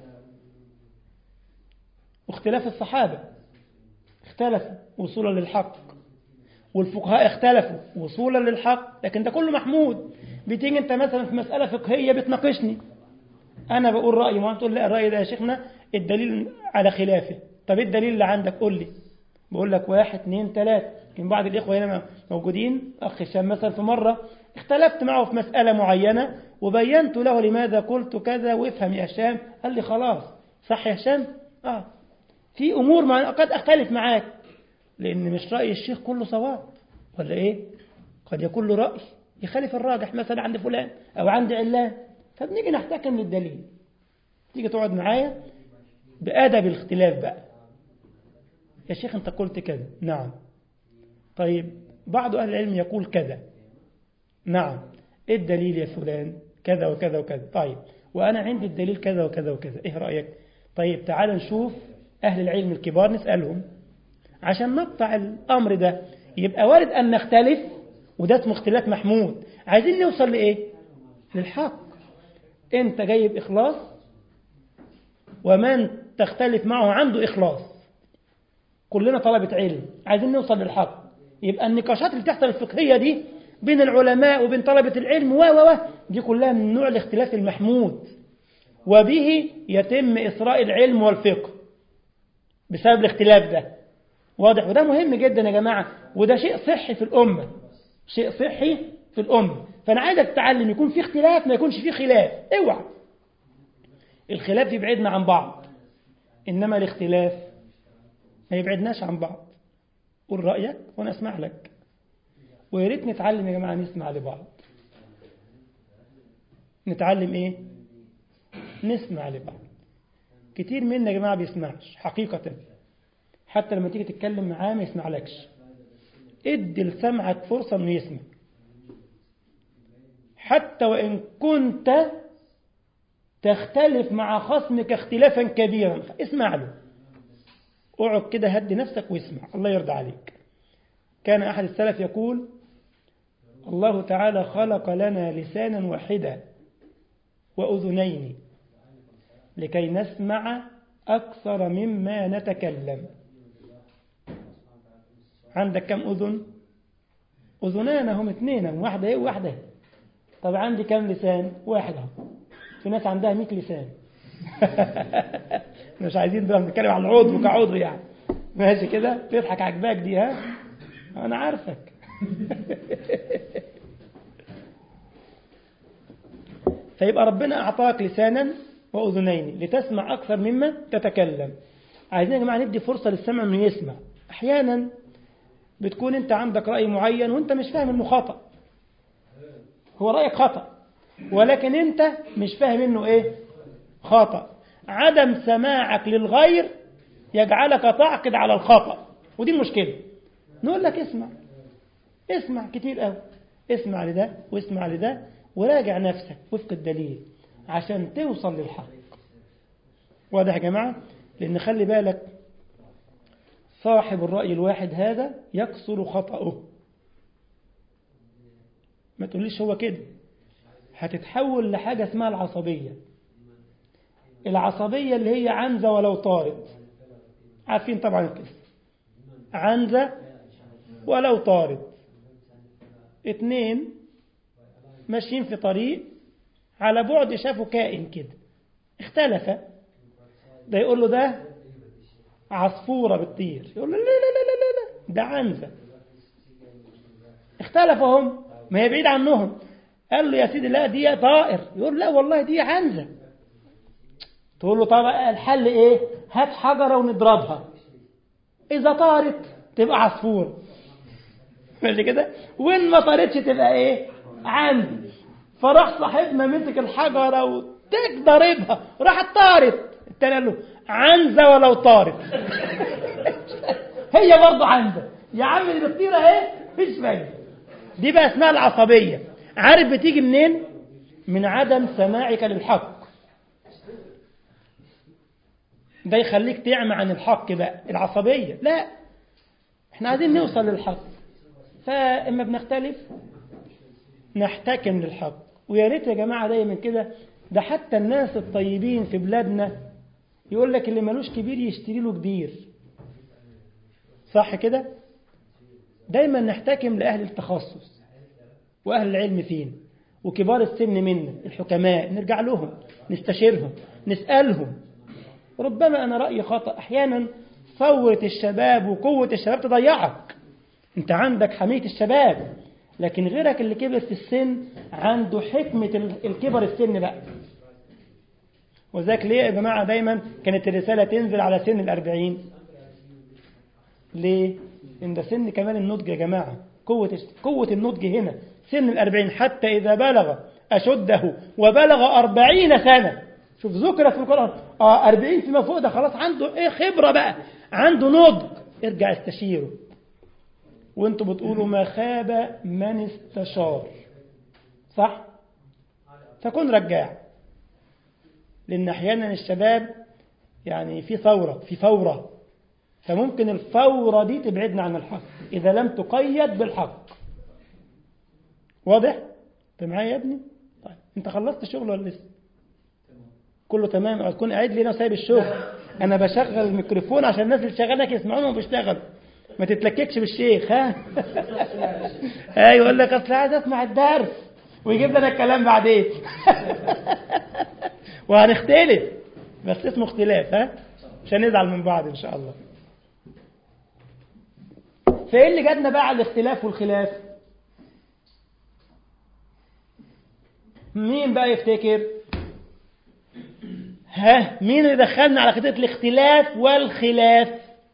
واختلاف الصحابة اختلفوا وصولا للحق والفقهاء اختلفوا وصولا للحق لكن ده كله محمود بتيجي انت مثلا في مسألة فقهية بتناقشني انا بقول رأيي ما تقول لا الرأي ده يا شيخنا الدليل على خلافه طب ايه الدليل اللي عندك قول لي بقول لك واحد اثنين ثلاثة يمكن بعض الإخوة هنا موجودين أخ هشام مثلا في مرة اختلفت معه في مسألة معينة وبينت له لماذا قلت كذا وافهم يا هشام قال لي خلاص صح يا هشام آه في أمور معينة قد أختلف معاك لأن مش رأي الشيخ كله صواب ولا إيه قد يكون له رأي يخالف الراجح مثلا عند فلان أو عند علان فبنيجي نحتكم للدليل تيجي تقعد معايا بأدب الاختلاف بقى يا شيخ أنت قلت كذا نعم طيب بعض أهل العلم يقول كذا نعم إيه الدليل يا فلان كذا وكذا وكذا طيب وأنا عندي الدليل كذا وكذا وكذا إيه رأيك طيب تعال نشوف أهل العلم الكبار نسألهم عشان نقطع الأمر ده يبقى وارد أن نختلف وده اسمه اختلاف محمود عايزين نوصل لإيه للحق أنت جايب إخلاص ومن تختلف معه عنده إخلاص كلنا طلبة علم عايزين نوصل للحق يبقى النقاشات اللي تحصل الفقهية دي بين العلماء وبين طلبة العلم و و دي كلها من نوع الاختلاف المحمود وبه يتم إسراء العلم والفقه بسبب الاختلاف ده واضح وده مهم جدا يا جماعة وده شيء صحي في الأمة شيء صحي في الأمة فأنا عايزك تتعلم يكون في اختلاف ما يكونش في خلاف اوعى الخلاف يبعدنا عن بعض إنما الاختلاف ما يبعدناش عن بعض قول رأيك وأنا أسمع لك ويا ريت نتعلم يا جماعة نسمع لبعض نتعلم إيه؟ نسمع لبعض كتير منا يا جماعة بيسمعش حقيقة حتى لما تيجي تتكلم معاه ما يسمعلكش ادي لسمعك فرصة انه يسمع حتى وإن كنت تختلف مع خصمك اختلافا كبيرا اسمع له اقعد كده هدي نفسك واسمع الله يرضى عليك كان أحد السلف يقول الله تعالى خلق لنا لسانا واحدا وأذنين لكي نسمع أكثر مما نتكلم عندك كم أذن أذنان هم اثنين واحدة ايه وواحدة ايه طب عندي كم لسان واحد اهو في ناس عندها 100 لسان مش عايزين بقى نتكلم عن العضو كعضو يعني ماشي كده تضحك عجباك دي ها انا عارفك فيبقى ربنا اعطاك لسانا واذنين لتسمع اكثر مما تتكلم عايزين يا جماعه ندي فرصه للسمع انه يسمع احيانا بتكون انت عندك راي معين وانت مش فاهم انه خطا هو رايك خطا ولكن انت مش فاهم انه ايه خطا عدم سماعك للغير يجعلك تعقد على الخطا ودي المشكله نقول لك اسمع اسمع كتير قوي اسمع لده واسمع لده وراجع نفسك وفق الدليل عشان توصل للحق واضح يا جماعه لان خلي بالك صاحب الرأي الواحد هذا يكثر خطأه ما تقوليش هو كده هتتحول لحاجة اسمها العصبية العصبية اللي هي عنزة ولو طارت عارفين طبعا القصة عنزة ولو طارت اتنين ماشيين في طريق على بعد شافوا كائن كده اختلف ده يقول له ده عصفورة بتطير يقول له لا لا لا لا لا ده عنزة اختلفوا هم ما هي بعيد عنهم قال له يا سيدي لا دي طائر يقول لا والله دي عنزة تقول له طب الحل ايه هات حجرة ونضربها اذا طارت تبقى عصفور ماشي كده وين ما طارتش تبقى ايه عندي فراح صاحبنا مسك الحجرة وتك ضربها راحت طارت التاني قال له عنزة ولو طارت هي برضه عنزة يا عم اللي بتطير اهي مفيش فايدة دي بقى اسمها العصبية عارف بتيجي منين من عدم سماعك للحق ده يخليك تعمى عن الحق بقى العصبية لا احنا عايزين نوصل للحق فاما بنختلف نحتكم للحق ويا ريت يا جماعة دايما كده ده حتى الناس الطيبين في بلادنا يقول لك اللي ملوش كبير يشتري له كبير صح كده دايما نحتكم لأهل التخصص وأهل العلم فين وكبار السن منا الحكماء نرجع لهم نستشيرهم نسألهم ربما أنا رأيي خطأ أحيانا ثورة الشباب وقوة الشباب تضيعك أنت عندك حمية الشباب لكن غيرك اللي كبر في السن عنده حكمة الكبر السن بقى وذاك ليه يا جماعة دايما كانت الرسالة تنزل على سن الأربعين ليه؟ إن ده سن كمان النضج يا جماعة قوة قوة النضج هنا سن الأربعين حتى إذا بلغ أشده وبلغ أربعين سنة شوف ذكرت في القرآن آه أربعين فيما فوق ده خلاص عنده إيه خبرة بقى عنده نضج ارجع استشيره وانتوا بتقولوا ما خاب من استشار صح فكن رجاع لأن أحيانا الشباب يعني في ثورة في فورة فممكن الفورة دي تبعدنا عن الحق إذا لم تقيد بالحق واضح؟ أنت معايا يا ابني؟ طيب أنت خلصت الشغل ولا لسه؟ كله تمام أو تكون قاعد لي هنا وسايب الشغل أنا بشغل الميكروفون عشان الناس اللي شغالك يسمعوني وبيشتغل ما تتلككش بالشيخ ها؟ أيوه يقول لك أصل عايز أسمع الدرس ويجيب لنا الكلام بعدين وهنختلف بس اسمه اختلاف ها؟ مش هنزعل من بعض إن شاء الله فايه اللي جاتنا بقى على الاختلاف والخلاف مين بقى يفتكر ها مين اللي دخلنا على خطة الاختلاف والخلاف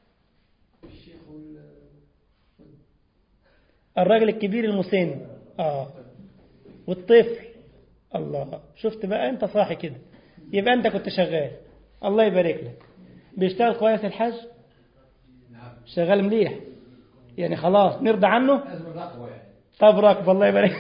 الراجل الكبير المسن اه والطفل الله شفت بقى انت صاحي كده يبقى انت كنت شغال الله يبارك لك بيشتغل كويس الحاج شغال مليح يعني خلاص نرضى عنه طب راكب الله يبارك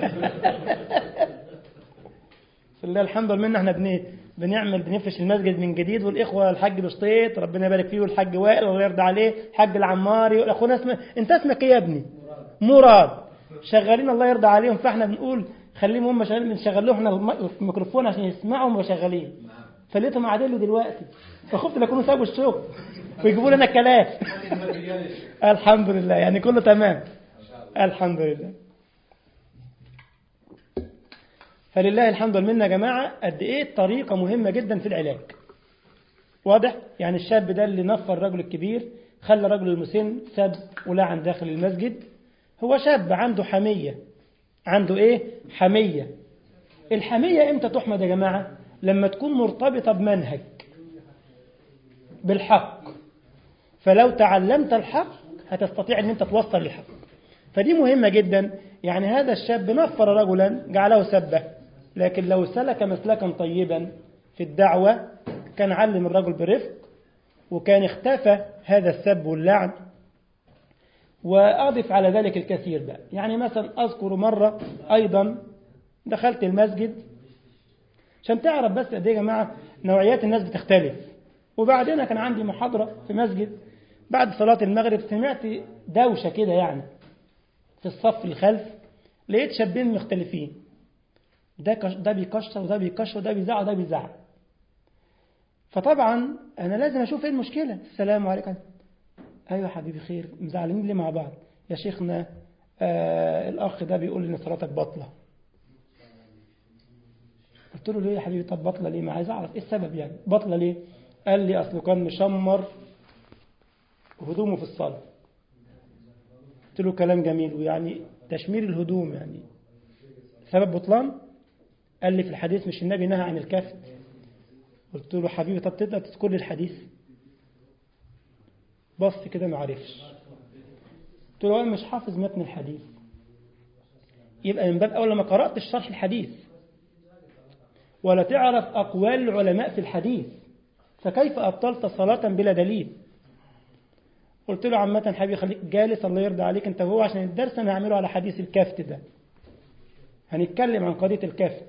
لله الحمد لله احنا بن بنعمل بنفرش المسجد من جديد والاخوه الحاج بشطيط ربنا يبارك فيه والحاج وائل الله يرضى عليه الحاج العماري اخونا اسمه انت اسمك ايه يا ابني مراد شغالين الله يرضى عليهم فاحنا بنقول خليهم هم شغالين بنشغل لهم احنا الميكروفون عشان يسمعوا وهم شغالين فلقيتهم قاعدين له دلوقتي فخفت لا يكونوا سابوا الشغل ويجيبوا لنا الكلام الحمد لله يعني كله تمام الحمد لله فلله الحمد والمنه يا جماعه قد ايه طريقه مهمه جدا في العلاج واضح يعني الشاب ده اللي نفر الرجل الكبير خلى الرجل المسن سب ولعن داخل المسجد هو شاب عنده حميه عنده ايه حميه الحميه امتى تحمد يا جماعه لما تكون مرتبطه بمنهج بالحق فلو تعلمت الحق هتستطيع ان انت توصل للحق فدي مهمة جدا يعني هذا الشاب نفر رجلا جعله سبه لكن لو سلك مسلكا طيبا في الدعوة كان علم الرجل برفق وكان اختفى هذا السب واللعن وأضف على ذلك الكثير بقى يعني مثلا أذكر مرة أيضا دخلت المسجد عشان تعرف بس قد ايه يا جماعة نوعيات الناس بتختلف وبعدين كان عندي محاضرة في مسجد بعد صلاة المغرب سمعت دوشة كده يعني في الصف الخلف لقيت شابين مختلفين ده كش... ده بيكشر وده بيكشر وده بيزعق وده بيزعق فطبعا انا لازم اشوف ايه المشكله السلام عليكم ايوه حبيبي خير مزعلين ليه مع بعض يا شيخنا آه الاخ ده بيقول ان صلاتك باطله قلت له ليه يا حبيبي طب باطله ليه ما عايز اعرف ايه السبب يعني باطله ليه قال لي اصله كان مشمر هدومه في الصلاه قلت له كلام جميل ويعني تشمير الهدوم يعني سبب بطلان قال لي في الحديث مش النبي نهى عن الكفت قلت له حبيبي طب تقدر تذكر لي الحديث بص كده ما عرفش قلت له انا مش حافظ متن الحديث يبقى من باب اول ما قرات الشرح الحديث ولا تعرف اقوال العلماء في الحديث فكيف ابطلت صلاه بلا دليل قلت له عامة حبيبي خليك جالس الله يرضى عليك انت هو عشان الدرس انا هعمله على حديث الكفت ده هنتكلم عن قضية الكفت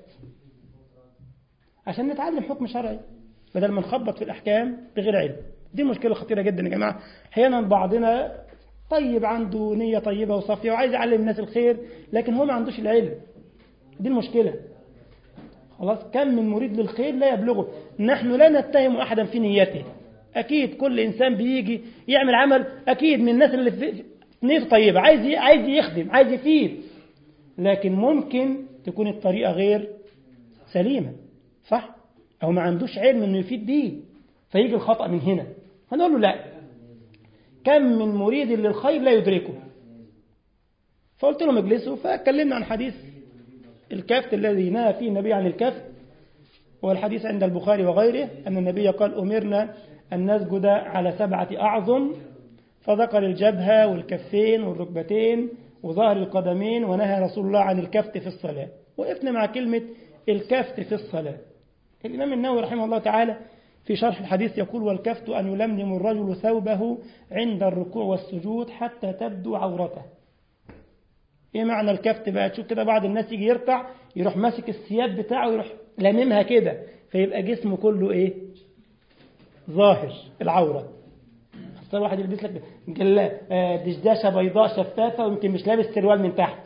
عشان نتعلم حكم شرعي بدل ما نخبط في الأحكام بغير علم دي مشكلة خطيرة جدا يا جماعة أحيانا بعضنا طيب عنده نية طيبة وصافية وعايز يعلم الناس الخير لكن هو ما عندوش العلم دي المشكلة خلاص كم من مريد للخير لا يبلغه نحن لا نتهم أحدا في نيته أكيد كل إنسان بيجي يعمل عمل أكيد من الناس اللي في نيته طيبة عايز عايز يخدم عايز يفيد لكن ممكن تكون الطريقة غير سليمة صح؟ أو ما عندوش علم إنه يفيد بيه فيجي الخطأ من هنا هنقول له لا كم من مريد للخير لا يدركه فقلت لهم اجلسوا فاتكلمنا عن حديث الكفت الذي نهى فيه النبي عن الكفت والحديث عند البخاري وغيره أن النبي قال أمرنا أن نسجد على سبعة أعظم فذكر الجبهة والكفين والركبتين وظهر القدمين ونهى رسول الله عن الكفت في الصلاة وقفنا مع كلمة الكفت في الصلاة الإمام النووي رحمه الله تعالى في شرح الحديث يقول والكفت أن يلملم الرجل ثوبه عند الركوع والسجود حتى تبدو عورته ايه معنى الكفت بقى تشوف كده بعض الناس يجي يركع يروح ماسك الثياب بتاعه ويروح لاممها كده فيبقى جسمه كله ايه ظاهر العورة خاصة واحد يلبس لك جلا دشداشة بيضاء شفافة ويمكن مش لابس سروال من تحت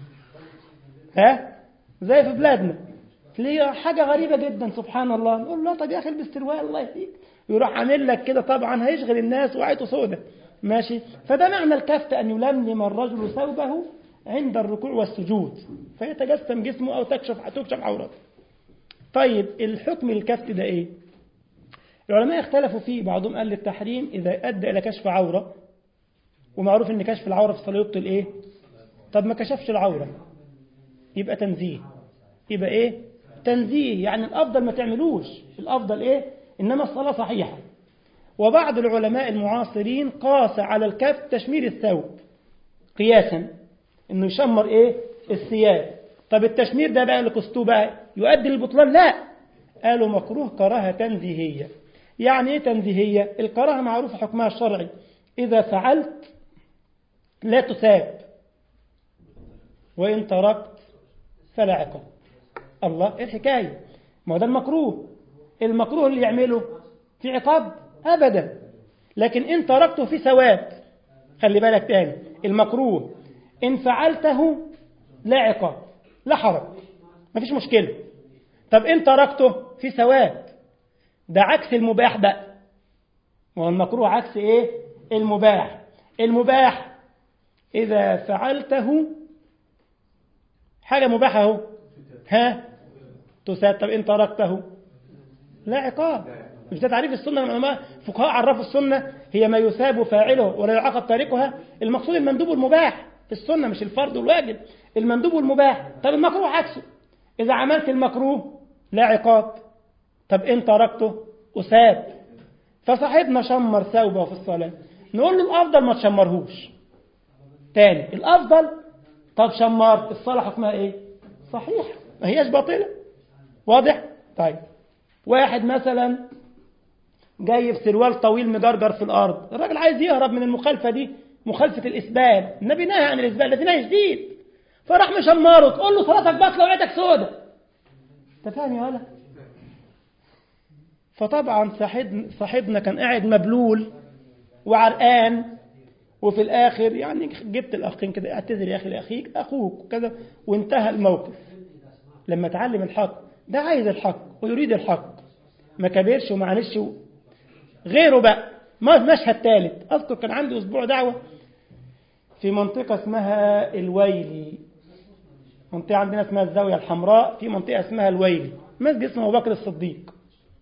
ها زي في بلادنا تلاقيه حاجة غريبة جدا سبحان الله نقول له طب يا أخي البس سروال الله يهديك يروح عامل لك كده طبعا هيشغل الناس وعيته سودة ماشي فده معنى الكفت أن يلملم الرجل ثوبه عند الركوع والسجود فيتجسم جسمه أو تكشف تكشف عورته طيب الحكم الكفت ده إيه العلماء اختلفوا فيه بعضهم قال للتحريم إذا أدى إلى كشف عورة ومعروف ان كشف العورة في الصلاة يبطل ايه طب ما كشفش العورة يبقى تنزيه يبقى ايه تنزيه يعني الافضل ما تعملوش الافضل ايه انما الصلاة صحيحة وبعض العلماء المعاصرين قاس على الكف تشمير الثوب قياسا انه يشمر ايه الثياب طب التشمير ده بقى اللي قسطوه بقى يؤدي للبطلان لا قالوا مكروه كراهة تنزيهية يعني ايه تنزيهية الكراهة معروف حكمها الشرعي إذا فعلت لا تساب وإن تركت فلا عقاب الله ايه الحكاية ما هو ده المكروه المكروه اللي يعمله في عقاب أبدا لكن إن تركته في ثواب خلي بالك تاني المكروه إن فعلته لا عقاب لا حرج مفيش مشكلة طب إن تركته في ثواب ده عكس المباح بقى ما هو المكروه عكس إيه المباح المباح إذا فعلته حاجة مباحة اهو ها تساب طب إن تركته لا عقاب مش ده تعريف السنة العلماء فقهاء عرفوا السنة هي ما يثاب فاعله ولا يعاقب تاركها المقصود المندوب والمباح في السنة مش الفرض والواجب المندوب والمباح طب المكروه عكسه إذا عملت المكروه لا عقاب طب إن تركته أساب فصاحبنا شمر ثوبه في الصلاة نقول له الأفضل ما تشمرهوش تاني الأفضل طب شمرت الصلاة حكمها إيه صحيح ما هياش باطلة واضح طيب واحد مثلا جاي في سروال طويل مجرجر في الأرض الراجل عايز يهرب من المخالفة دي مخالفة الإسبال النبي نهى عن الإسبال ده نهي شديد فراح مشمره تقول له صلاتك باطلة وعيتك سودة انت فاهم يا ولا فطبعا صاحب صاحبنا كان قاعد مبلول وعرقان وفي الآخر يعني جبت الأخين كده اعتذر يا أخي لأخيك أخوك وكذا وانتهى الموقف لما تعلم الحق ده عايز الحق ويريد الحق ما كبرش وما عنش غيره بقى ما مشهد ثالث أذكر كان عندي أسبوع دعوة في منطقة اسمها الويلي منطقة عندنا اسمها الزاوية الحمراء في منطقة اسمها الويلي مسجد اسمه أبو بكر الصديق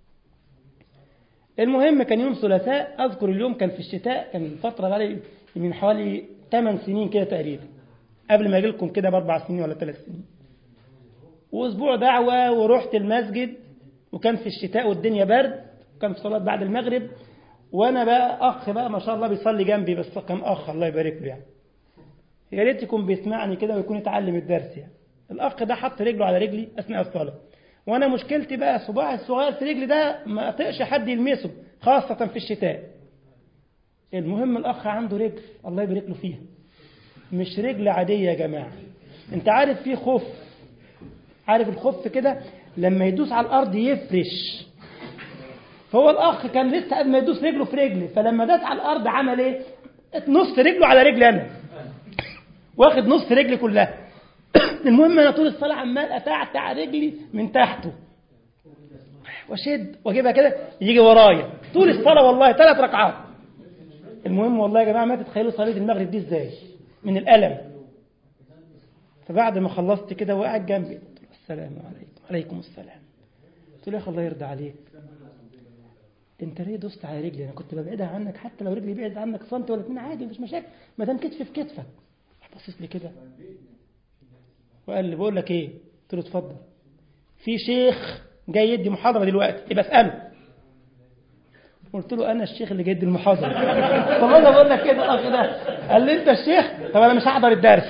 المهم كان يوم ثلاثاء أذكر اليوم كان في الشتاء كان فترة بقى من حوالي 8 سنين كده تقريبا قبل ما أجي لكم كده بأربع سنين ولا ثلاث سنين وأسبوع دعوة ورحت المسجد وكان في الشتاء والدنيا برد وكان في صلاة بعد المغرب وأنا بقى أخ بقى ما شاء الله بيصلي جنبي بس كان أخ الله يبارك له يعني يا ريت يكون بيسمعني كده ويكون يتعلم الدرس يعني الأخ ده حط رجله على رجلي أثناء الصلاة وأنا مشكلتي بقى صباعي الصغير في رجلي ده ما أطيقش حد يلمسه خاصة في الشتاء المهم الأخ عنده رجل الله يبارك له فيها مش رجل عادية يا جماعة أنت عارف في خف عارف الخف كده لما يدوس على الأرض يفرش فهو الأخ كان لسه قبل ما يدوس رجله في رجلي فلما داس على الأرض عمل إيه نص رجله على رجلي أنا واخد نص رجلي كلها المهم أنا طول الصلاة عمال أتعتع رجلي من تحته واشد واجيبها كده يجي ورايا طول الصلاة والله ثلاث ركعات المهم والله يا جماعة ما تتخيلوا صلاة المغرب دي ازاي من الألم فبعد ما خلصت كده وقعد جنبي قلت له السلام عليكم عليكم السلام قلت له يا اخي الله يرضى عليك انت ليه دوست على رجلي انا كنت ببعدها عنك حتى لو رجلي بعد عنك سنت ولا اتنين عادي مش مشاكل ما دام كتفي في كتفك بصيت لي كده وقال لي بقول لك ايه قلت له اتفضل في شيخ جاي يدي محاضره دلوقتي يبقى اساله قلت له انا الشيخ اللي جاي يدي المحاضره طب انا بقول لك كده الاخ ده قال لي انت الشيخ طب انا مش هحضر الدرس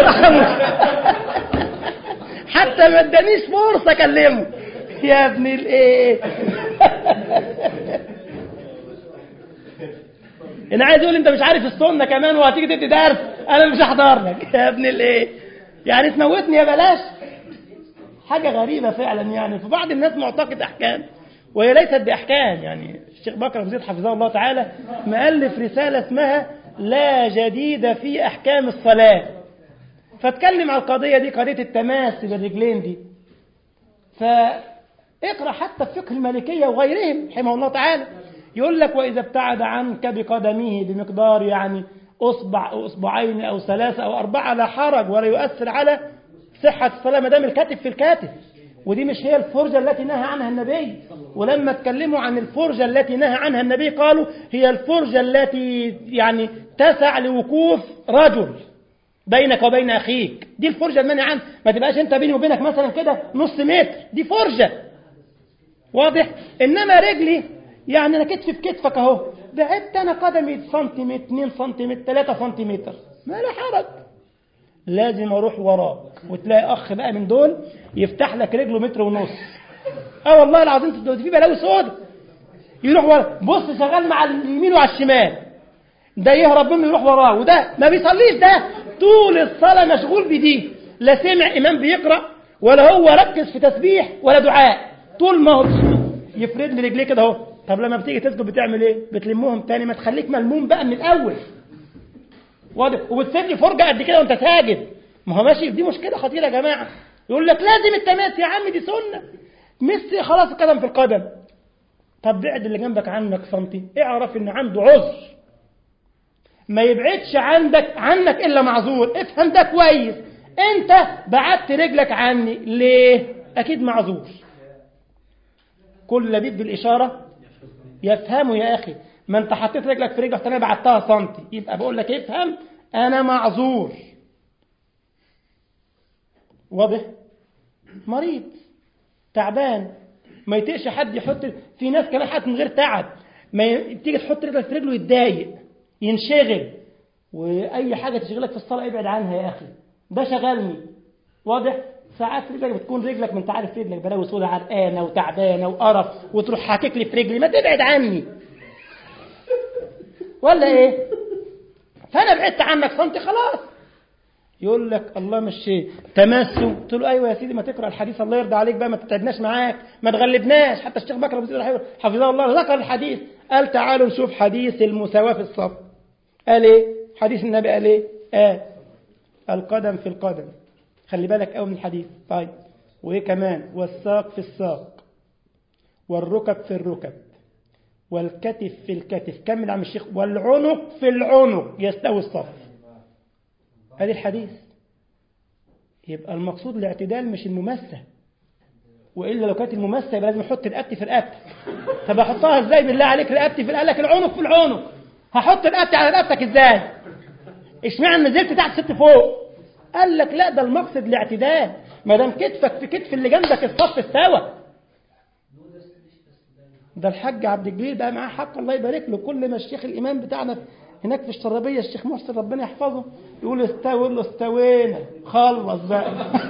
حتى ما ادانيش فرصه اكلمه يا ابن الايه انا عايز اقول انت مش عارف السنه كمان وهتيجي تدي درس انا مش هحضر لك يا ابن الايه يعني تموتني يا بلاش حاجه غريبه فعلا يعني فبعض الناس معتقد احكام وهي ليست باحكام يعني الشيخ بكر ابو زيد حفظه الله تعالى مؤلف رساله اسمها لا جديد في احكام الصلاه فاتكلم على القضيه دي قضيه التماس بالرجلين دي فاقرا حتى في فقه المالكيه وغيرهم رحمه الله تعالى يقول لك وإذا ابتعد عنك بقدمه بمقدار يعني أصبع أو أصبعين أو ثلاثة أو أربعة لا حرج ولا يؤثر على صحة الصلاة ما دام الكتف في الكتف ودي مش هي الفرجة التي نهى عنها النبي ولما اتكلموا عن الفرجة التي نهى عنها النبي قالوا هي الفرجة التي يعني تسع لوقوف رجل بينك وبين أخيك دي الفرجة المنهي عنها ما تبقاش أنت بيني وبينك مثلا كده نص متر دي فرجة واضح إنما رجلي يعني أنا كتفي في كتفك أهو بعدت أنا قدمي سنتيمتر 2 سنتيمتر 3 سنتيمتر ما لا حرج لازم أروح وراه وتلاقي أخ بقى من دول يفتح لك رجله متر ونص اه والله العظيم ده في بلاوي سود يروح ورا بص شغال مع اليمين وعلى الشمال ده يهرب منه يروح وراه وده ما بيصليش ده طول الصلاة مشغول بدي لا سمع إمام بيقرأ ولا هو ركز في تسبيح ولا دعاء طول ما هو يفرد لي رجليه كده اهو طب لما بتيجي تسجد بتعمل ايه بتلمهم تاني ما تخليك ملموم بقى من الاول واضح وبتسيب لي فرجه قد كده وانت ساجد ما هو ماشي دي مشكله خطيره يا جماعه يقول لك لازم التماس يا عم دي سنه ميسي خلاص القدم في القدم طب بعد اللي جنبك عنك سنتي اعرف ان عنده عذر ما يبعدش عندك عنك الا معذور افهم ده كويس انت بعدت رجلك عني ليه اكيد معذور كل لبيب بالاشاره يفهمه يا اخي ما انت حطيت رجلك في رجلك انا بعدتها سنتي يبقى بقول لك افهم انا معذور واضح مريض تعبان ما يطيقش حد يحط في ناس كمان حتى من غير تعب ما ي... تيجي تحط رجلك في رجله يتضايق ينشغل واي حاجه تشغلك في الصلاه ابعد عنها يا اخي ده شغلني واضح ساعات رجلك بتكون رجلك ما انت عارف رجلك بلاوي سودا عرقانه وتعبانه وقرف وتروح حاكك لي في رجلي ما تبعد عني ولا ايه فانا بعدت عنك فانت خلاص يقول لك الله مش تمسوا قلت له ايوه يا سيدي ما تقرا الحديث الله يرضى عليك بقى ما تتعبناش معاك ما تغلبناش حتى الشيخ بكر ابو سيد حفظه الله ذكر الحديث قال تعالوا نشوف حديث المساواه في الصف قال ايه حديث النبي قال ايه قال القدم في القدم خلي بالك قوي من الحديث طيب وايه كمان والساق في الساق والركب في الركب والكتف في الكتف كمل عم الشيخ والعنق في العنق يستوي الصف هذه الحديث يبقى المقصود الاعتدال مش الممسة وإلا لو كانت الممسة يبقى لازم أحط رقبتي في رقبتك طب أحطها إزاي بالله عليك رقبتي في قال لك العنق في العنق هحط رقبتي على رقبتك إزاي اشمعنى نزلت تحت ست فوق قال لك لا ده المقصد الاعتدال ما دام كتفك في كتف اللي جنبك الصف استوى ده الحاج عبد الجليل بقى معاه حق الله يبارك له كل ما الشيخ الإمام بتاعنا هناك في الشرابية الشيخ محسن ربنا يحفظه يقول استوى يقول له استوينا خلص بقى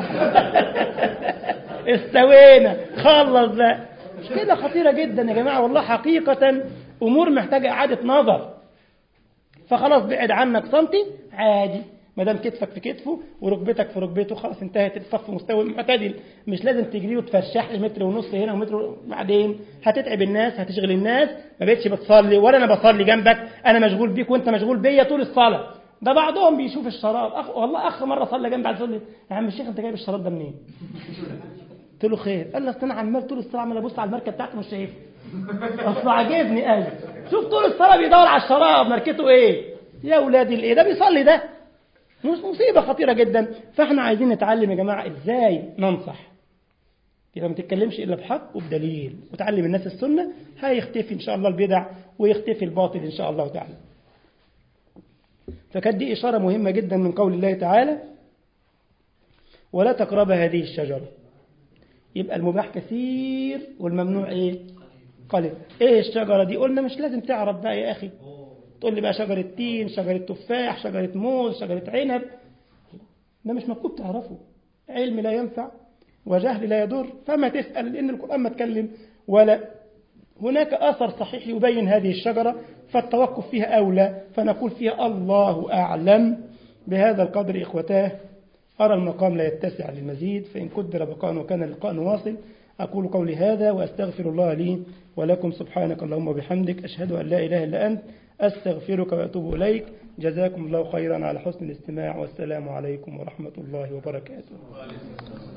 استوينا خلص بقى مشكلة خطيرة جدا يا جماعة والله حقيقة أمور محتاجة إعادة نظر فخلاص بعد عنك سنتي عادي ما دام كتفك في كتفه وركبتك في ركبته خلاص انتهت الصف مستوي معتدل مش لازم تجري وتفشح لي متر ونص هنا ومتر بعدين هتتعب الناس هتشغل الناس ما بقتش بتصلي ولا انا بصلي جنبك انا مشغول بيك وانت مشغول بيا طول الصلاه ده بعضهم بيشوف الشراب أخ... والله اخ مره صلى جنبي على لي يا عم الشيخ انت جايب الشراب ده منين؟ قلت له خير قال لي اصل انا عمال طول الصلاه عمال ابص على الماركه بتاعته مش شايفها اصل عاجبني قال شوف طول الصلاه بيدور على الشراب ماركته ايه؟ يا ولادي الايه ده بيصلي ده مصيبة خطيرة جدا فاحنا عايزين نتعلم يا جماعة ازاي ننصح يبقى ما تتكلمش الا بحق وبدليل وتعلم الناس السنة هيختفي ان شاء الله البدع ويختفي الباطل ان شاء الله تعالى فكانت دي إشارة مهمة جدا من قول الله تعالى ولا تقرب هذه الشجرة يبقى المباح كثير والممنوع ايه قليل ايه الشجرة دي قلنا مش لازم تعرف بقى يا اخي تقول لي بقى شجرة تين شجرة تفاح شجرة موز شجرة عنب ده مش مكتوب تعرفه علم لا ينفع وجهل لا يضر فما تسأل لأن القرآن ما تكلم ولا هناك أثر صحيح يبين هذه الشجرة فالتوقف فيها أولى فنقول فيها الله أعلم بهذا القدر إخوتاه أرى المقام لا يتسع للمزيد فإن قدر بقاء وكان اللقاء واصل أقول قولي هذا وأستغفر الله لي ولكم سبحانك اللهم وبحمدك أشهد أن لا إله إلا أنت أستغفرك وأتوب إليك جزاكم الله خيرا على حسن الاستماع والسلام عليكم ورحمة الله وبركاته